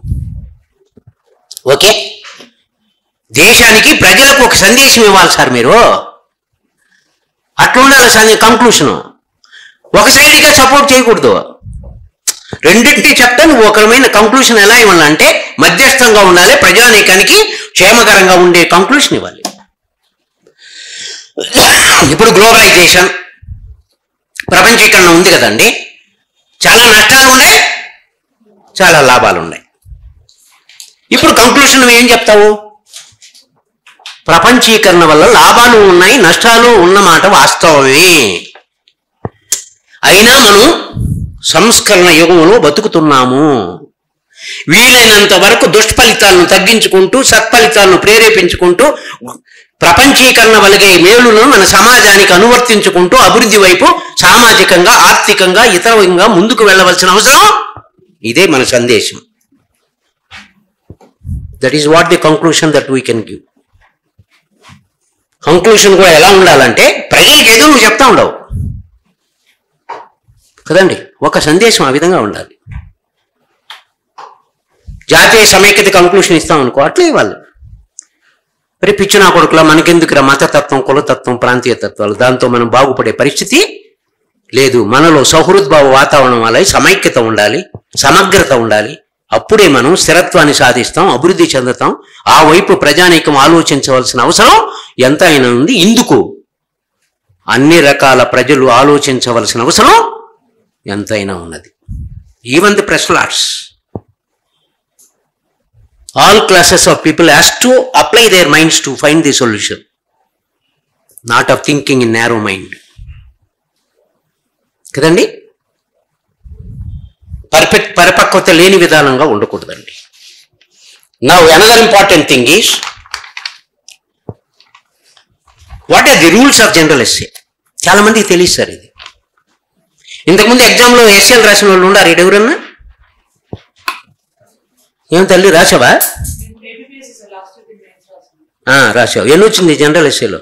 [SPEAKER 1] ఓకే దేశానికి ప్రజలకు ఒక సందేశం ఇవ్వాలి సార్ మీరు అట్లా ఉండాలి సార్ కంక్లూషన్ ఒక సైడ్గా సపోర్ట్ చేయకూడదు రెండింటినీ చెప్తే నువ్వు ఒక రకమైన కంక్లూషన్ ఎలా ఇవ్వాలంటే మధ్యస్థంగా ఉండాలి ప్రజానీకానికి క్షేమకరంగా ఉండే కంక్లూషన్ ఇవ్వాలి ఇప్పుడు గ్లోబలైజేషన్ ప్రపంచీకరణ ఉంది కదండి చాలా నష్టాలు ఉన్నాయి చాలా లాభాలు ఉన్నాయి ఇప్పుడు కంక్లూషన్ నువ్వు ఏం చెప్తావు ప్రపంచీకరణ వల్ల లాభాలు ఉన్నాయి నష్టాలు ఉన్నమాట వాస్తవమే అయినా మనం సంస్కరణ యుగంలో బతుకుతున్నాము వీలైనంత వరకు దుష్ఫలితాలను తగ్గించుకుంటూ సత్ఫలితాలను ప్రేరేపించుకుంటూ ప్రపంచీకరణ వలగే మేలును మన సమాజానికి అనువర్తించుకుంటూ అభివృద్ధి వైపు సామాజికంగా ఆర్థికంగా ఇతరంగా ముందుకు వెళ్ళవలసిన అవసరం ఇదే మన సందేశం that is what the conclusion that we can give conclusion కూడా ఎలా ఉండాలంటే ప్రజలకు ఏదో నువ్వు చెప్తా ఉండవు కదండి ఒక సందేశం ఆ విధంగా ఉండాలి జాతీయ సమైక్యత కంక్లూషన్ ఇస్తాం అనుకో అట్లే ఇవ్వాలి మరి పిచ్చి నా కొడుకులా మనకెందుకురా మతతత్వం కులతత్వం ప్రాంతీయ తత్వాలు దాంతో మనం బాగుపడే పరిస్థితి లేదు మనలో సౌహృద్భావ వాతావరణం వల్ల సమైక్యత ఉండాలి సమగ్రత ఉండాలి అప్పుడే మనం స్థిరత్వాన్ని సాధిస్తాం అభివృద్ధి చెందుతాం ఆ వైపు ప్రజానీకం ఆలోచించవలసిన అవసరం ఎంతైనా ఉంది ఇందుకు అన్ని రకాల ప్రజలు ఆలోచించవలసిన అవసరం ఎంతైనా ఉన్నది even the press lots all classes of people has to apply their minds to find the solution not of thinking in narrow mind కదండి పర్ఫెక్ట్ పరిపక్వత లేని విధానంగా ఉండకూడదండి నా another important thing is what are the rules of general essay చాలా మందికి తెలియదు సార్ ఇది ఇంతకుముందు ఎగ్జామ్లో ఎస్ఏలు రాసిన వాళ్ళు ఉండారు ఇక్కడ ఎవరన్నా ఏం తల్లి రాసావా
[SPEAKER 2] నేను APPSC sir last year mains రాసాను
[SPEAKER 1] ఆ, రాసావు ఎన్ని వచ్చింది జనరల్ ఎస్ఏలో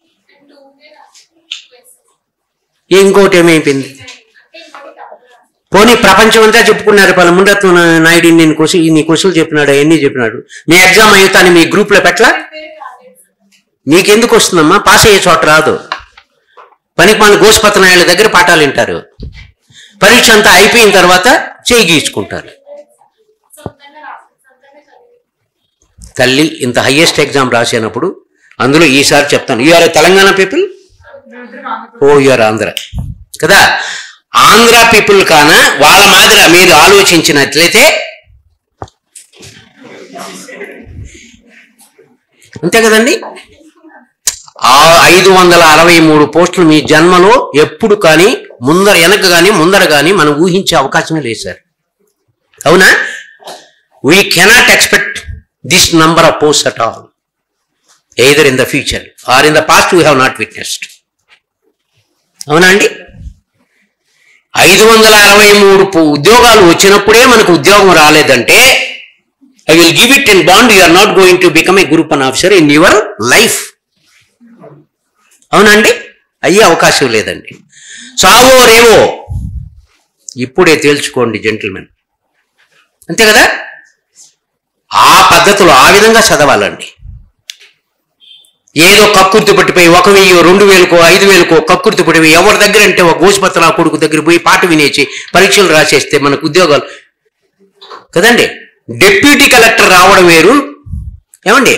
[SPEAKER 1] ఇంకోటి ఏమైపోయింది పోనీ ప్రపంచం అంతా చెప్పుకున్నారు పలు ముందత్వం నాయుడు నేను క్వశ్చన్ ఇన్ని క్వశ్చన్లు చెప్పినాడు ఎన్ని చెప్పినాడు మీ ఎగ్జామ్ అయితాను మీ గ్రూప్లో పెట్టలా మీకెందుకు వస్తుందమ్మా పాస్ అయ్యే చోట రాదు పనికి మన గోస్పత నాయుడు దగ్గర పాఠాలు వింటారు పరీక్ష అంతా అయిపోయిన తర్వాత చేయి గీచుకుంటారు తల్లి ఇంత హయ్యెస్ట్ ఎగ్జామ్ రాసినప్పుడు అందులో ఈసారి చెప్తాను యూఆర్ తెలంగాణ పీపుల్
[SPEAKER 2] మేమిద్దరం ఆంధ్రప్రదేశ్
[SPEAKER 1] ఓ యూఆర్ ఆంధ్ర కదా ఆంధ్ర పీపుల్ కాన వాళ్ళ మాదిరి మీరు ఆలోచించినట్లయితే అంతే కదండి ఆ ఐదు వందల అరవై మూడు పోస్టులు మీ జన్మలో ఎప్పుడు కానీ ముందర వెనక కానీ ముందర కానీ మనం ఊహించే అవకాశమే లేదు సార్ అవునా we cannot expect this number of post at all either in the future or in the past we have not witnessed అవునా అండి ఐదు వందల అరవై మూడు పు- ఉద్యోగాలు వచ్చినప్పుడే మనకు ఉద్యోగం రాలేదంటే I will give it in bond you are not going to become a group one officer in your life అవునండి అయ్యే అవకాశం లేదండి సావో రేవో ఇప్పుడే తేల్చుకోండి జెంటిల్మెన్ అంతే కదా ఆ పద్ధతిలో ఆ విధంగా చదవాలండి ఏదో కక్కుర్తి పట్టిపోయి ఒక వెయ్యి రెండు వేలకో ఐదు వేలకో కక్కుర్తి పట్టిపోయి ఎవరి దగ్గర అంటే ఒక గోసుపత్ర కొడుకు దగ్గర పోయి పాట వినేసి పరీక్షలు రాసేస్తే మనకు ఉద్యోగాలు కదండి డిప్యూటీ కలెక్టర్ రావడం వేరు ఏమండి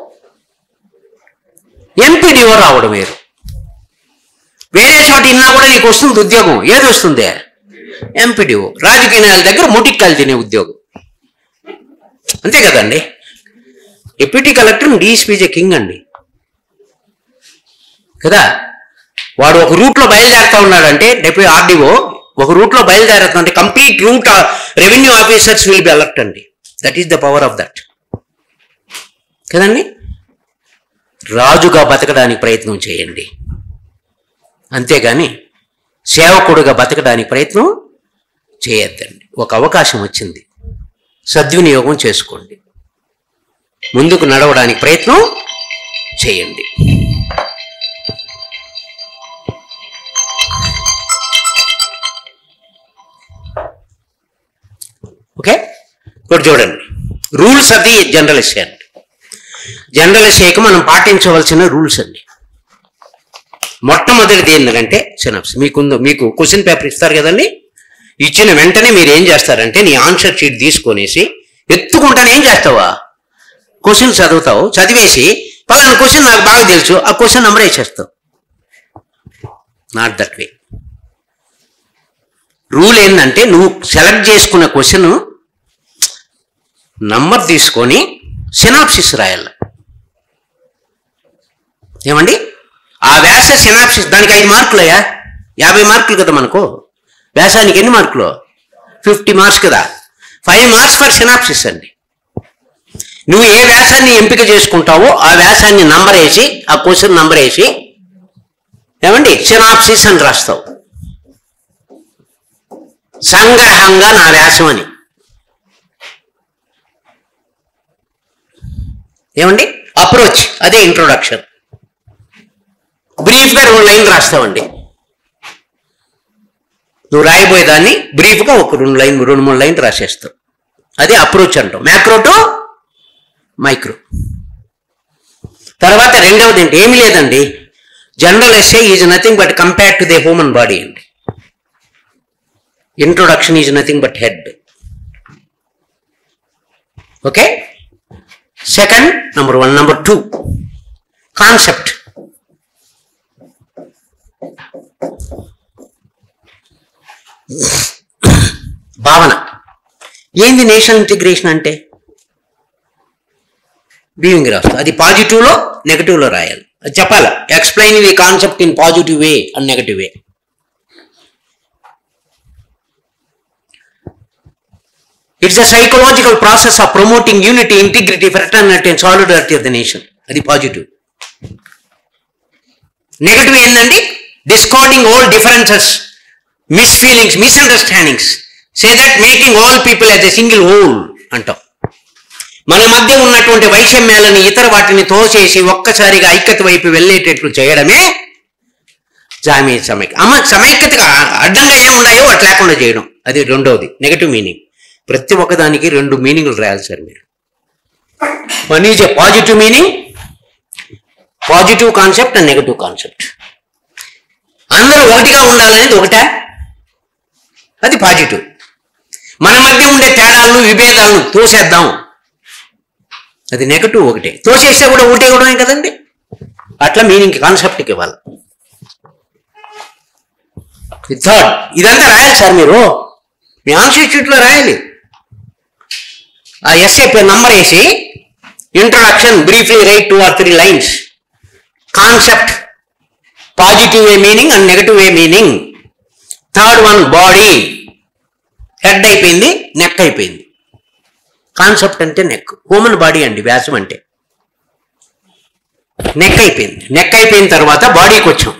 [SPEAKER 1] ఎంపీడీఓ రావడం వేరు వేరే చోట ఇన్నా కూడా నీకు వస్తుంది ఉద్యోగం ఏది వస్తుంది ఎంపీడీఓ రాజకీయ నాయకుల దగ్గర ముటిక్కాయలు తినే ఉద్యోగం అంతే కదండి డిప్యూటీ కలెక్టర్ డీఎస్పీజే కింగ్ అండి కదా వాడు ఒక రూట్లో బయలుదేరుతా ఉన్నాడంటే డెప్యూటీ ఆర్డీఓ ఒక రూట్లో బయలుదేరుతుంటే complete route revenue officers will be alert అండి that is the power of that కదండి రాజుగా బతకడానికి ప్రయత్నం చేయండి అంతేగాని సేవకుడుగా బతకడానికి ప్రయత్నం చేయొద్దండి ఒక అవకాశం వచ్చింది సద్వినియోగం చేసుకోండి ముందుకు నడవడానికి ప్రయత్నం చేయండి ఓకే ఇప్పుడు చూడండి రూల్స్ అది జనరల్ ఎస్ఏ అండి జనరల్ ఎస్ఏకి మనం పాటించవలసిన రూల్స్ అండి మొట్టమొదటిది ఏంటంటే సినప్స్ మీకుందో మీకు క్వశ్చన్ పేపర్ ఇస్తారు కదండి ఇచ్చిన వెంటనే మీరు ఏం చేస్తారంటే నీ ఆన్సర్ షీట్ తీసుకొనేసి ఎత్తుకుంటాను ఏం చేస్తావా క్వశ్చన్ చదువుతావు చదివేసి పలానా క్వశ్చన్ నాకు బాగా తెలుసు ఆ క్వశ్చన్ నెంబర్ వేసేస్తావు నాట్ దట్ వే రూల్ ఏంటంటే నువ్వు సెలెక్ట్ చేసుకున్న క్వశ్చన్ నంబర్ తీసుకొని సినాప్సిస్ రాయాలి ఏమండి ఆ వ్యాస సినాప్సిస్ దానికి ఐదు మార్కులయ్యా యాభై మార్కులు కదా మనకు వ్యాసానికి ఎన్ని మార్కులు ఫిఫ్టీ మార్క్స్ కదా ఫైవ్ మార్క్స్ ఫర్ సినాప్సిస్ అండి నువ్వు ఏ వ్యాసాన్ని ఎంపిక చేసుకుంటావో ఆ వ్యాసాన్ని నంబర్ వేసి ఆ క్వశ్చన్ నంబర్ వేసి ఏమండి సినాప్సిస్ అని రాస్తావు సంగ్రహంగా నా వ్యాసం అని ఏమండి అప్రోచ్ అదే ఇంట్రొడక్షన్ బ్రీఫ్గా రెండు లైన్లు రాస్తావండి నువ్వు రాయబోయే దాన్ని బ్రీఫ్గా ఒక రెండు లైన్ రెండు మూడు లైన్లు రాసేస్తావు అది అప్రోచ్ అంటాం మ్యాక్రో టు మైక్రో తర్వాత రెండవది ఏంటి ఏమీ లేదండి general essay is nothing but compare to the human body అండి introduction is nothing but head okay second number one number two concept భావన ఏంది నేషనల్ ఇంటిగ్రేషన్ అంటే బీవింగ్ రాస్తా అది పాజిటివ్లో నెగటివ్లో రాయాలి అది చెప్పాలి explain the concept in positive way and negative way it's a psychological process of promoting unity integrity fraternity and solidarity of the nation అది పాజిటివ్ నెగటివ్ ఏంటండి discarding all differences misfeelings misunderstandings say that making all people as a single whole అంటాం మన మధ్య ఉన్నటువంటి వైషమ్యాలని ఇతర వాటిని తోసేసి ఒక్కసారిగా ఐక్యత వైపు వెళ్ళేటట్లు చేయడమే జామీయ సమైక్య అమ్మ సమైక్యతగా అడ్డంగా ఏమి ఉన్నాయో అట్లా లేకుండా చేయడం అది రెండవది నెగటివ్ మీనింగ్ ప్రతి ఒక్కదానికి రెండు మీనింగ్లు రాయాలి సార్ మీరు one is a positive meaning positive concept and negative concept అందరూ ఒకటిగా ఉండాలనేది ఒకటే అది పాజిటివ్ మన మధ్య ఉండే తేడాలను విభేదాలను తోసేద్దాం అది నెగటివ్ ఒకటే తోసేస్తే కూడా ఒకటే కూడా కదండి అట్లా మీనింగ్ కాన్సెప్ట్కి ఇవ్వాలి థర్డ్ ఇదంతా రాయాలి సార్ మీరు మీ ఆన్సర్ షీట్లో రాయాలి ఆ ఎస్ఏ నంబర్ వేసి introduction briefly write two or three lines concept positive way meaning and negative way meaning third one body head అయిపోయింది నెక్ అయిపోయింది కాన్సెప్ట్ అంటే నెక్ హ్యూమన్ బాడీ అండి వ్యాసం అంటే నెక్ అయిపోయింది నెక్ అయిపోయిన తర్వాత బాడీకి వచ్చాం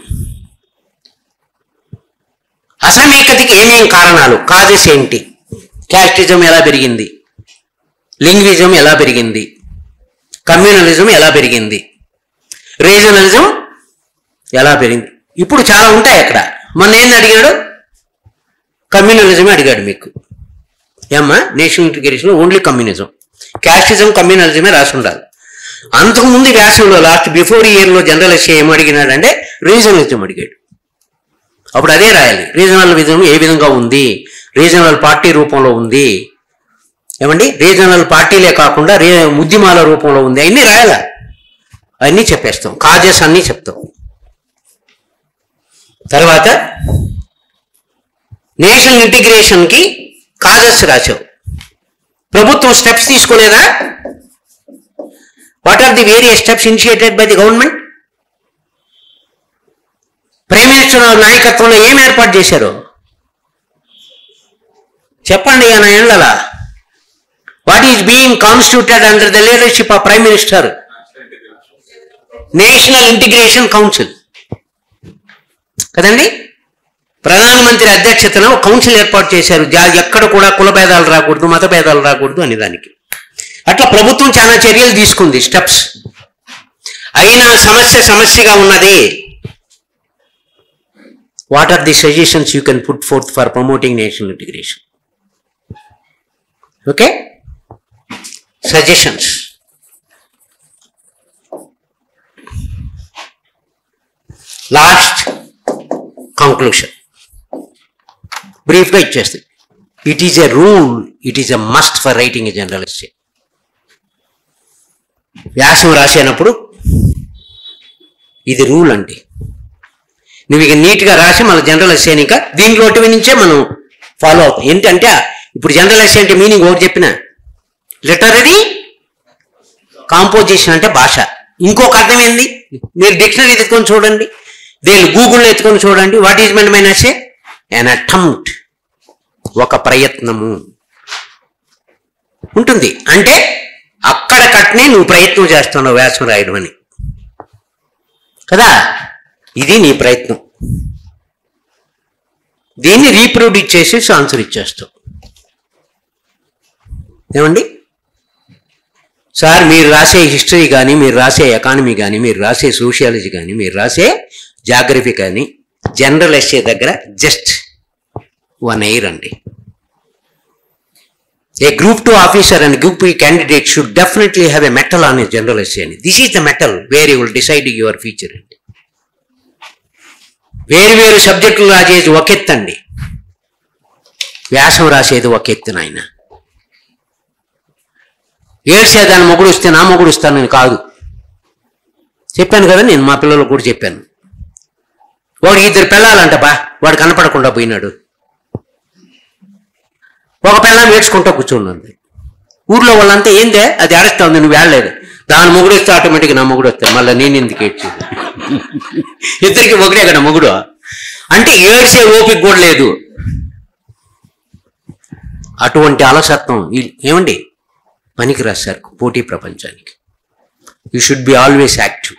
[SPEAKER 1] అసమైక్యతకి ఏమేం కారణాలు కాజెస్ ఏంటి క్యాస్టిజం ఎలా పెరిగింది లింగ్విజం ఎలా పెరిగింది కమ్యూనలిజం ఎలా పెరిగింది రీజనలిజం ఎలా పెరిగింది ఇప్పుడు చాలా ఉంటాయి అక్కడ మొన్న ఏంది అడిగాడు కమ్యూనలిజమే అడిగాడు మీకు ఏమ్మా national integration only communism casteism కమ్యూనలిజమే రాసి ఉండాలి అంతకుముందు వ్యాసంలో లాస్ట్ బిఫోర్ ఇయర్లో జనరల్ ఎస్ఏ ఏం అడిగినాడంటే రీజనలిజం అడిగాడు అప్పుడు అదే రాయాలి రీజనల్ విజం ఏ విధంగా ఉంది రీజనల్ పార్టీ రూపంలో ఉంది ఏమండి రీజనల్ పార్టీలే కాకుండా రే ఉద్యమాల రూపంలో ఉంది అన్నీ రాయాలా అన్నీ చెప్పేస్తాం కాజెస్ అన్నీ చెప్తాం తర్వాత నేషనల్ ఇంటిగ్రేషన్కి కాజెస్ రాశావు ప్రభుత్వం స్టెప్స్ తీసుకోలేదా what are the various steps initiated by the government prime minister నాయకత్వంలో ఏం ఏర్పాటు చేశారు చెప్పండి ఆయన ఏళ్ళలా what is being constituted under the leadership of prime minister national integration council కదండి ప్రధానమంత్రి అధ్యక్షతన ఒక కౌన్సిల్ ఏర్పాటు చేశారు జా- ఎక్కడ కూడా కుల భేదాలు రాకూడదు మత భేదాలు రాకూడదు అనే దానికి అట్లా ప్రభుత్వం చాలా చర్యలు తీసుకుంది స్టెప్స్ అయినా సమస్య సమస్యగా ఉన్నది what are the suggestions you can put forth for promoting national integration okay suggestions last conclusion బ్రీఫ్గా ఇచ్చేస్తుంది it is a rule it is a must for writing a general essay వ్యాసం రాసేటప్పుడు ఇది రూల్ అండి నువ్వు ఇక నీట్గా రాసి మన జనరల్ ఎస్సే ఇంకా దీంట్లోటి నుంచే మనం ఫాలో అవుతాం ఏంటంటే ఇప్పుడు జనరల్ ఎస్సే అంటే మీనింగ్ ఒకటి చెప్పిన లిటరరీ కాంపోజిషన్ అంటే భాష ఇంకొక అర్థం ఏంది మీరు డిక్షనరీ ఎత్తుకొని చూడండి దేని గూగుల్లో ఎత్తుకొని చూడండి వాట్ ఈజ్ మెంట్ మైన్ ఎస్సే అన్ అటెంప్ట్ ఒక ప్రయత్నము ఉంటుంది అంటే అక్కడ కట్నే నువ్వు ప్రయత్నం చేస్తున్నావు వ్యాసం రాయడం అని కదా ఇది నీ ప్రయత్నం దీన్ని రీప్రొడ్యూస్ చేసి ఆన్సర్ ఇచ్చేస్తావు ఏమండి సార్ మీరు రాసే హిస్టరీ కానీ మీరు రాసే ఎకానమీ కానీ మీరు రాసే సోషియాలజీ కానీ మీరు రాసే జాగ్రఫీ కానీ జనరల్ ఎస్ఏ దగ్గర జస్ట్ వన్ ఇయర్ అండి a group two officer and group ఈ candidate should definitely have a mettle on a general essay అని this is the mettle where you will decide your future అండి వేరు వేరు సబ్జెక్టులు రాసేది ఒక ఎత్తు అండి వ్యాసం రాసేది ఒక ఎత్తు నాయన ఏడ్చేదాన్ని మొగుడు వస్తే నా మొగుడు ఇస్తానని కాదు చెప్పాను కదా నేను మా పిల్లలకు కూడా చెప్పాను వాడికి ఇద్దరు పిల్లలంట బా వాడు కనపడకుండా పోయినాడు ఒక పిల్లని ఏడ్చుకుంటూ కూర్చున్నది ఊర్లో వాళ్ళంతా ఏందే అది అరెస్ట్ ఉంది నువ్వు వెళ్ళలేదు దాని మొగుడు వస్తే ఆటోమేటిక్గా నా మొగుడు వస్తాను మళ్ళీ నేను ఎందుకు ఏడ్చేది ఇద్దరికి ఒకటే కదా మొగుడు అంటే ఏడ్చే ఓపిక కూడా లేదు అటువంటి అలసత్వం ఈ- ఏమండి పనికిరాదు సార్ పోటీ ప్రపంచానికి you should be always active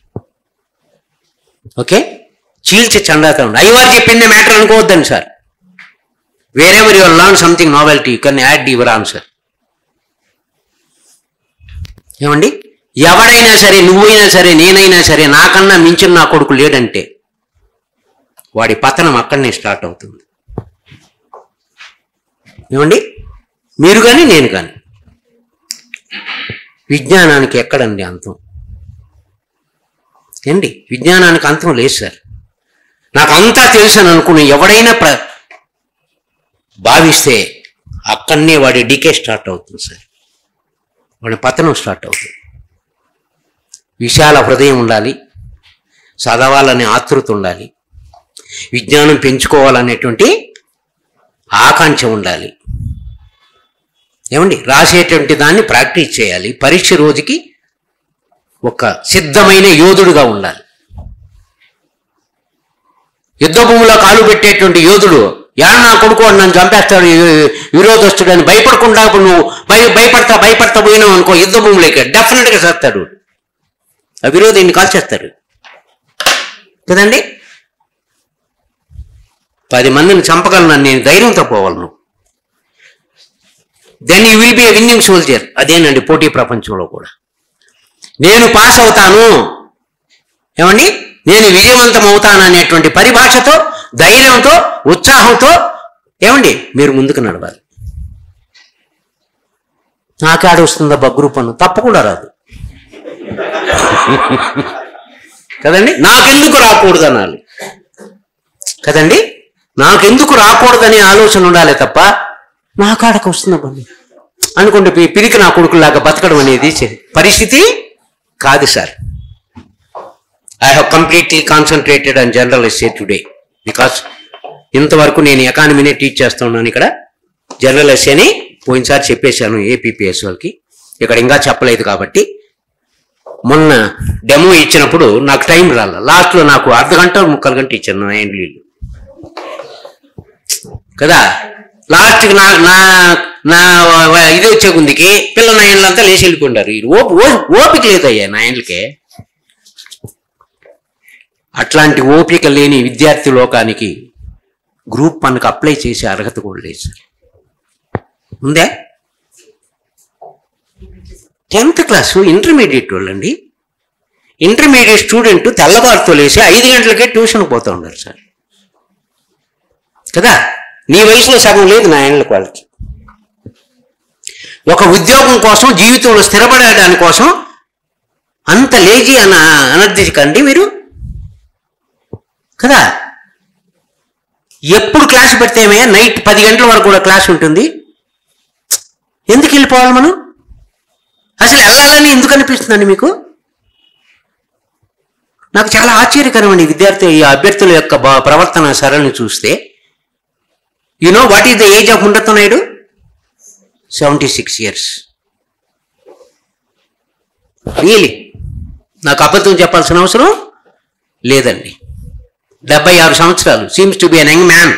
[SPEAKER 1] okay చీల్చి చండాతనం అయ్యవారు చెప్పిందే మ్యాటర్ అనుకోవద్దండి sir wherever your learn something novelty you can add your answer ఏమండి ఎవడైనా సరే నువ్వైనా సరే నేనైనా సరే నాకన్నా మించిన నా కొడుకు లేడంటే వాడి పతనం అక్కడనే స్టార్ట్ అవుతుంది ఏమండి మీరు కానీ నేను కానీ విజ్ఞానానికి ఎక్కడండి అంతం ఏంటి విజ్ఞానానికి అంతం లేదు సార్ నాకు అంతా తెలుసు అని అనుకుని ఎవడైనా ప్ర భావిస్తే అక్కడనే వాడి డికే స్టార్ట్ అవుతుంది సార్ వాడి పతనం స్టార్ట్ అవుతుంది విశాల హృదయం ఉండాలి చదవాలనే ఆతృత ఉండాలి విజ్ఞానం పెంచుకోవాలనేటువంటి ఆకాంక్ష ఉండాలి ఏమండి రాసేటువంటి దాన్ని ప్రాక్టీస్ చేయాలి పరీక్ష రోజుకి ఒక సిద్ధమైన యోధుడుగా ఉండాలి యుద్ధ భూమిలో కాలు పెట్టేటువంటి యోధుడు యా నా కొడుకు వాడు నన్ను చంపేస్తాడు ఈ- విరోధస్తుడు అని భయపడకుండా ఇప్పుడు నువ్వు భయ భయపడతా భయపడతా పోయినావు అనుకో యుద్ధ భూమిలోకి డెఫినెట్గా చేస్తాడు ఆ విరోధిని కాల్చేస్తాడు కదండి పది మందిని చంపగలను నేను ధైర్యంతో పోవాలి నువ్వు then you will be a winning soldier అదేనండి పోటీ ప్రపంచంలో కూడా నేను పాస్ అవుతాను ఏమండి నేను విజయవంతం అవుతాను అనేటువంటి పరిభాషతో ధైర్యంతో ఉత్సాహంతో ఏమండి మీరు ముందుకు నడవాలి నాకాడ వస్తుందా బగ్గురు పన్ను తప్పకుండా రాదు కదండి నాకెందుకు రాకూడదు అనాలి కదండి నాకెందుకు రాకూడదనే ఆలోచన ఉండాలి తప్ప నా కాడకు వస్తుందా బండి అనుకుంటే పి- పిరికి నా కొడుకులాగా బతకడం అనేది చే- పరిస్థితి కాదు sir I have completely concentrated on general essay today because ఇంతవరకు నేను ఎకానమీనే టీచ్ చేస్తున్నాను ఇక్కడ జనరల్ ఎస్ఏని పోయినసారి చెప్పేశాను ఏపీపీఎస్ వాళ్ళకి ఇక్కడ ఇంకా చెప్పలేదు కాబట్టి మొన్న డెమో ఇచ్చినప్పుడు నాకు టైం రాల లాస్ట్లో నాకు అర్ధ గంట ముక్కలు గంట ఇచ్చాను నా ఎండ్లీలు కదా లాస్ట్కి నా నా నా వ- ఇది వచ్చే ముందుకి పిల్ల నాయనలంతా లేచి వెళ్ళిపోండారు ఈ ఓపి ఓ- ఓపిక లేదయ్యా నాయనలకే అట్లాంటి ఓపిక లేని విద్యార్థి లోకానికి గ్రూప్ మనకు అప్లై చేసే అర్హత కూడా లేదు సార్ ఉందే టెన్త్ క్లాసు ఇంటర్మీడియట్ వాళ్ళండి ఇంటర్మీడియట్ స్టూడెంట్ తెల్లవారుతో లేచి ఐదు గంటలకే ట్యూషన్ పోతూ ఉన్నారు సార్ కదా నీ వయసులో సగం లేదు నా ఏళ్ళకి వాళ్ళకి ఒక ఉద్యోగం కోసం జీవితంలో స్థిరపడడాని కోసం అంత లేజీ అన అనర్థికండి మీరు కదా ఎప్పుడు క్లాస్ పెడితే ఏమయ్యా నైట్ పది గంటల వరకు కూడా క్లాస్ ఉంటుంది ఎందుకు వెళ్ళిపోవాలి మనం అసలు వెళ్ళాలని ఎందుకు అనిపిస్తుందండి మీకు నాకు చాలా ఆశ్చర్యకరం అండి విద్యార్థి ఈ అభ్యర్థుల యొక్క బా- ప్రవర్తన సరళిని చూస్తే you know what is the age of ఉండతో Naidu seventy six years really నాకు అబద్ధం చెప్పాల్సిన అవసరం లేదండి డెబ్బై ఆరు సంవత్సరాలు seems to be an young man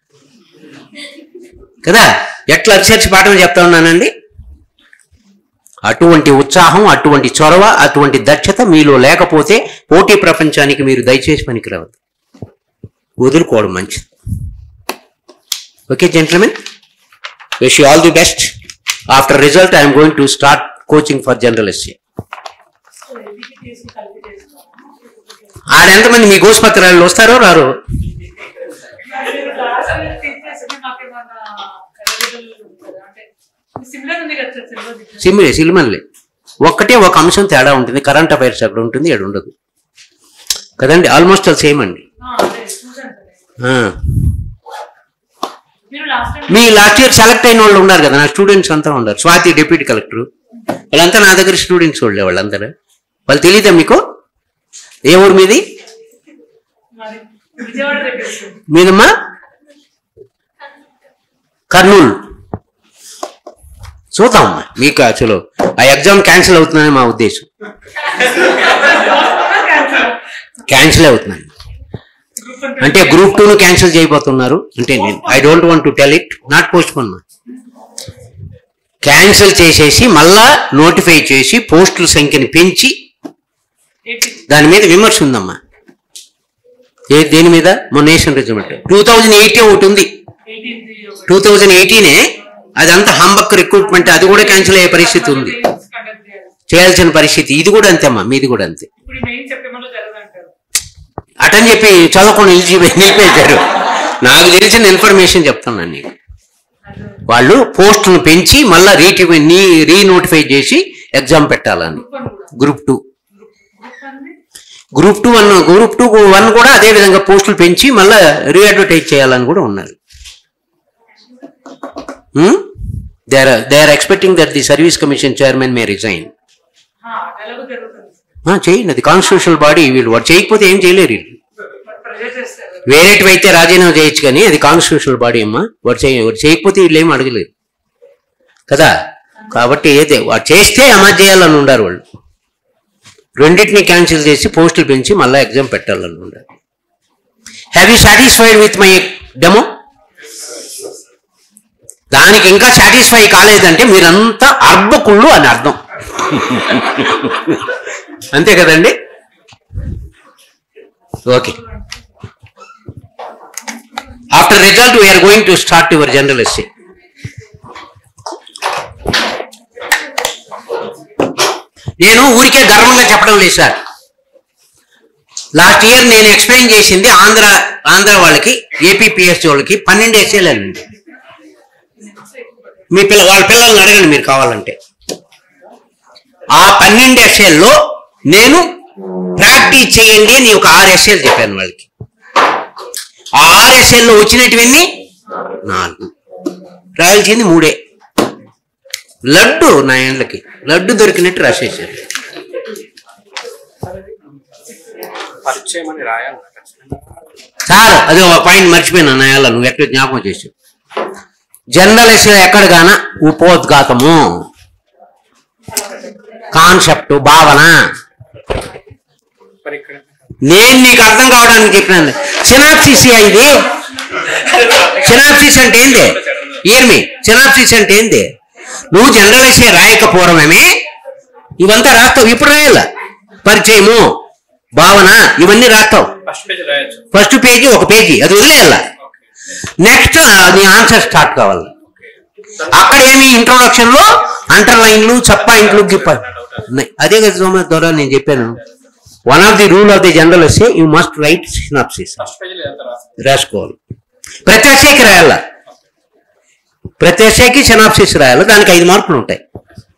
[SPEAKER 1] కదా ఎట్లా రీసెర్చ్ పాఠం చెప్తా ఉన్నానండి అటువంటి ఉత్సాహం అటువంటి చొరవ అటువంటి దక్షత మీలో లేకపోతే పోటీ ప్రపంచానికి మీరు దయచేసి పనికిరావద్దు వదులుకోవడం మంచిది okay gentlemen wish you all the best after result I'm going to start coaching for general essay
[SPEAKER 2] so NTPSC కలిపి చేస్తున్నాము
[SPEAKER 1] ఆడెంతమంది మీ గోసుపత్రాలు వస్తారో రారు
[SPEAKER 2] మీరు లాస్ట్ ఇయర్ థింక్ చేస్తే మాకేమన్నా అవైలబుల్ ఉంటుందా అంటే సిమిలర్ ఉంది కదా సార్ సిలబస్
[SPEAKER 1] సిమ్లే సిలిమన్లే ఒక్కటే ఒక అంశం తేడా ఉంటుంది కరెంట్ అఫైర్స్ అక్కడ ఉంటుంది ఇక్కడ ఉండదు కదండి ఆల్మోస్ట్ అది సేమ్ అండి
[SPEAKER 2] అదే చూసాను సార్
[SPEAKER 1] ఆ.
[SPEAKER 2] మీరు లాస్ట్ టైం
[SPEAKER 1] మీ లాస్ట్ ఇయర్ సెలెక్ట్ అయిన వాళ్ళు ఉన్నారు కదా నా స్టూడెంట్స్ అంతా ఉన్నారు స్వాతి డిప్యూటీ కలెక్టర్ వాళ్ళంతా నా దగ్గర స్టూడెంట్స్ వాళ్ళే వాళ్ళందరూ వాళ్ళు తెలియదా మీకు ఏ ఊరు మీది
[SPEAKER 2] మరి విజయవాడ దగ్గర సార్.
[SPEAKER 1] మీదమ్మా కర్నూలు చూద్దామమ్మా మీకు అసలు ఆ ఎగ్జామ్ క్యాన్సిల్ అవుతుందని మా ఉద్దేశం క్యాన్సిల్ అవుతుందండి
[SPEAKER 2] గ్రూప్ అంటూ
[SPEAKER 1] అంటే గ్రూప్ టూను క్యాన్సిల్ చేయబోతున్నారు అంటే నేను I don't want to tell it not postpone cancel చేసేసి మళ్ళా నోటిఫై చేసి పోస్టుల సంఖ్యని పెంచి
[SPEAKER 2] ఎయిటీ
[SPEAKER 1] దాని మీద విమర్శ ఉందమ్మా ఏ దేని మీద మొన్న nation result two thousand eighty ఒకటి ఉంది
[SPEAKER 2] ఎయిటీన్
[SPEAKER 1] టూ థౌజండ్ ఎయిటీనే అదంతా హంబక్ రిక్రూట్మెంట్ అది కూడా క్యాన్సిల్ అయ్యే పరిస్థితి ఉంది
[SPEAKER 2] కండక్ట్ చేయాలి
[SPEAKER 1] చేయాల్సిన పరిస్థితి ఇది కూడా అంతే అమ్మా మీది కూడా అంతే
[SPEAKER 2] ఇప్పుడు మెయిన్ సెప్టెంబర్ లో జరగదంటారు
[SPEAKER 1] అటని చెప్పి చదవకుండా నిలిచి నిలిపేశారు నాకు తెలిసిన ఇన్ఫర్మేషన్ చెప్తున్నాను నీకు
[SPEAKER 2] అదే
[SPEAKER 1] వాళ్ళు పోస్టులను పెంచి మళ్ళా రీటి నీ రీనోటిఫై చేసి ఎగ్జామ్ పెట్టాలని
[SPEAKER 2] గ్రూప్ వన్ కూడా
[SPEAKER 1] group two
[SPEAKER 2] group one
[SPEAKER 1] group two one group two one కూడా అదే విధంగా పోస్టులు పెంచి మళ్ళా రీఅడ్వర్టైజ్ చేయాలని కూడా ఉన్నారు they are they are expecting that the service commission chairman may resign
[SPEAKER 2] ఎలాగో జరుగుతుంది
[SPEAKER 1] చేయండి అది కాన్స్టిట్యూషనల్ బాడీ వీళ్ళు వాడు చేయకపోతే ఏం చేయలేరు వీళ్ళు
[SPEAKER 2] మరి ప్రెజర్ చేస్తారు
[SPEAKER 1] వేరేటివి అయితే రాజీనామా చేయొచ్చు కానీ అది కాన్స్టిట్యూషనల్ బాడీ అమ్మా వాడు చేయ వాడు చేయకపోతే వీళ్ళు ఏం అడగలేరు కదా కాబట్టి ఏదే వాడు చేస్తే అమలు చేయాలని ఉండారు వాళ్ళు రెండింటిని క్యాన్సిల్ చేసి పోస్టులు పెంచి మళ్ళీ ఎగ్జామ్ పెట్టాలని ఉండారు have you satisfied with my demo దానికి ఇంకా సాటిస్ఫై కాలేదంటే మీరంతా అర్భకుళ్ళు అని అర్థం అంతే కదండి okay after result we're going to start your general essay నేను ఊరికే గర్వంగా చెప్పడం లేదు సార్ లాస్ట్ ఇయర్ నేను ఎక్స్ప్లెయిన్ చేసింది ఆంధ్ర ఆంధ్ర వాళ్ళకి ఏపీపీఎస్సీ వాళ్ళకి పన్నెండు ఎస్ఏలు అండి మీ పిల్ల వాళ్ళ పిల్లల్ని అడగండి మీరు కావాలంటే ఆ పన్నెండు ఎస్ఏల్లో నేను ప్రాక్టీస్ చేయండి అని ఒక ఆరు ఎస్ఏలు చెప్పాను వాళ్ళకి ఆ ఆరు ఎస్ఏల్లో వచ్చినటువన్నీ నాలుగు రాయాల్సింది మూడే లడ్డు నా ఏండ్లకి లడ్డు దొరికినట్టు రాసేసారు
[SPEAKER 3] పరిచయం అని రాయాలి ఖచ్చితంగా
[SPEAKER 1] సార్ అదే ఒక పాయింట్ మర్చిపోయినా నా ఏళ్ళ నువ్వు ఎక్కడ జ్ఞాపకం చేసావు జనరల్ ఎస్ఏ ఎక్కడ గాన ఉపోద్ఘాతము కాన్సెప్ట్ భావన
[SPEAKER 3] మరి ఇక్కడ
[SPEAKER 1] నేను నీకు అర్థం కావడానికి చెప్పినాను సినాప్సిస్ ఇది సినాప్సిస్ అంటే ఏంది ఏమి సినాప్సిస్ అంటే ఏంది నువ్వు జనరల్ ఎస్ఏ రాయకపోవడమేమే ఇవంతా రాస్తావు ఇప్పుడు రాయాల పరిచయము భావన ఇవన్నీ రాస్తావు
[SPEAKER 3] ఫస్ట్ పేజ్ రాయొచ్చు
[SPEAKER 1] ఫస్ట్ పేజీ ఒక పేజీ అది వదిలేయాల నెక్స్ట్ నీ ఆన్సర్ స్టార్ట్ కావాలి అక్కడ ఏమి ఇంట్రొడక్షన్ లో అండర్లైన్లు సబ్ పాయింట్లు గిప్ ఉన్నాయి. అదే కదా సోమ ద్వారా నేను చెప్పాను one of the rule of the general వస్తే you must write synopsis
[SPEAKER 3] first page ఎంత రాస్తాం
[SPEAKER 1] రాసుకోవాలి ప్రతి ఎస్ఏకి రాయాల ప్రతి ఎస్ఏకి సినాప్సిస్ రాయాలి దానికి ఐదు మార్కులు ఉంటాయి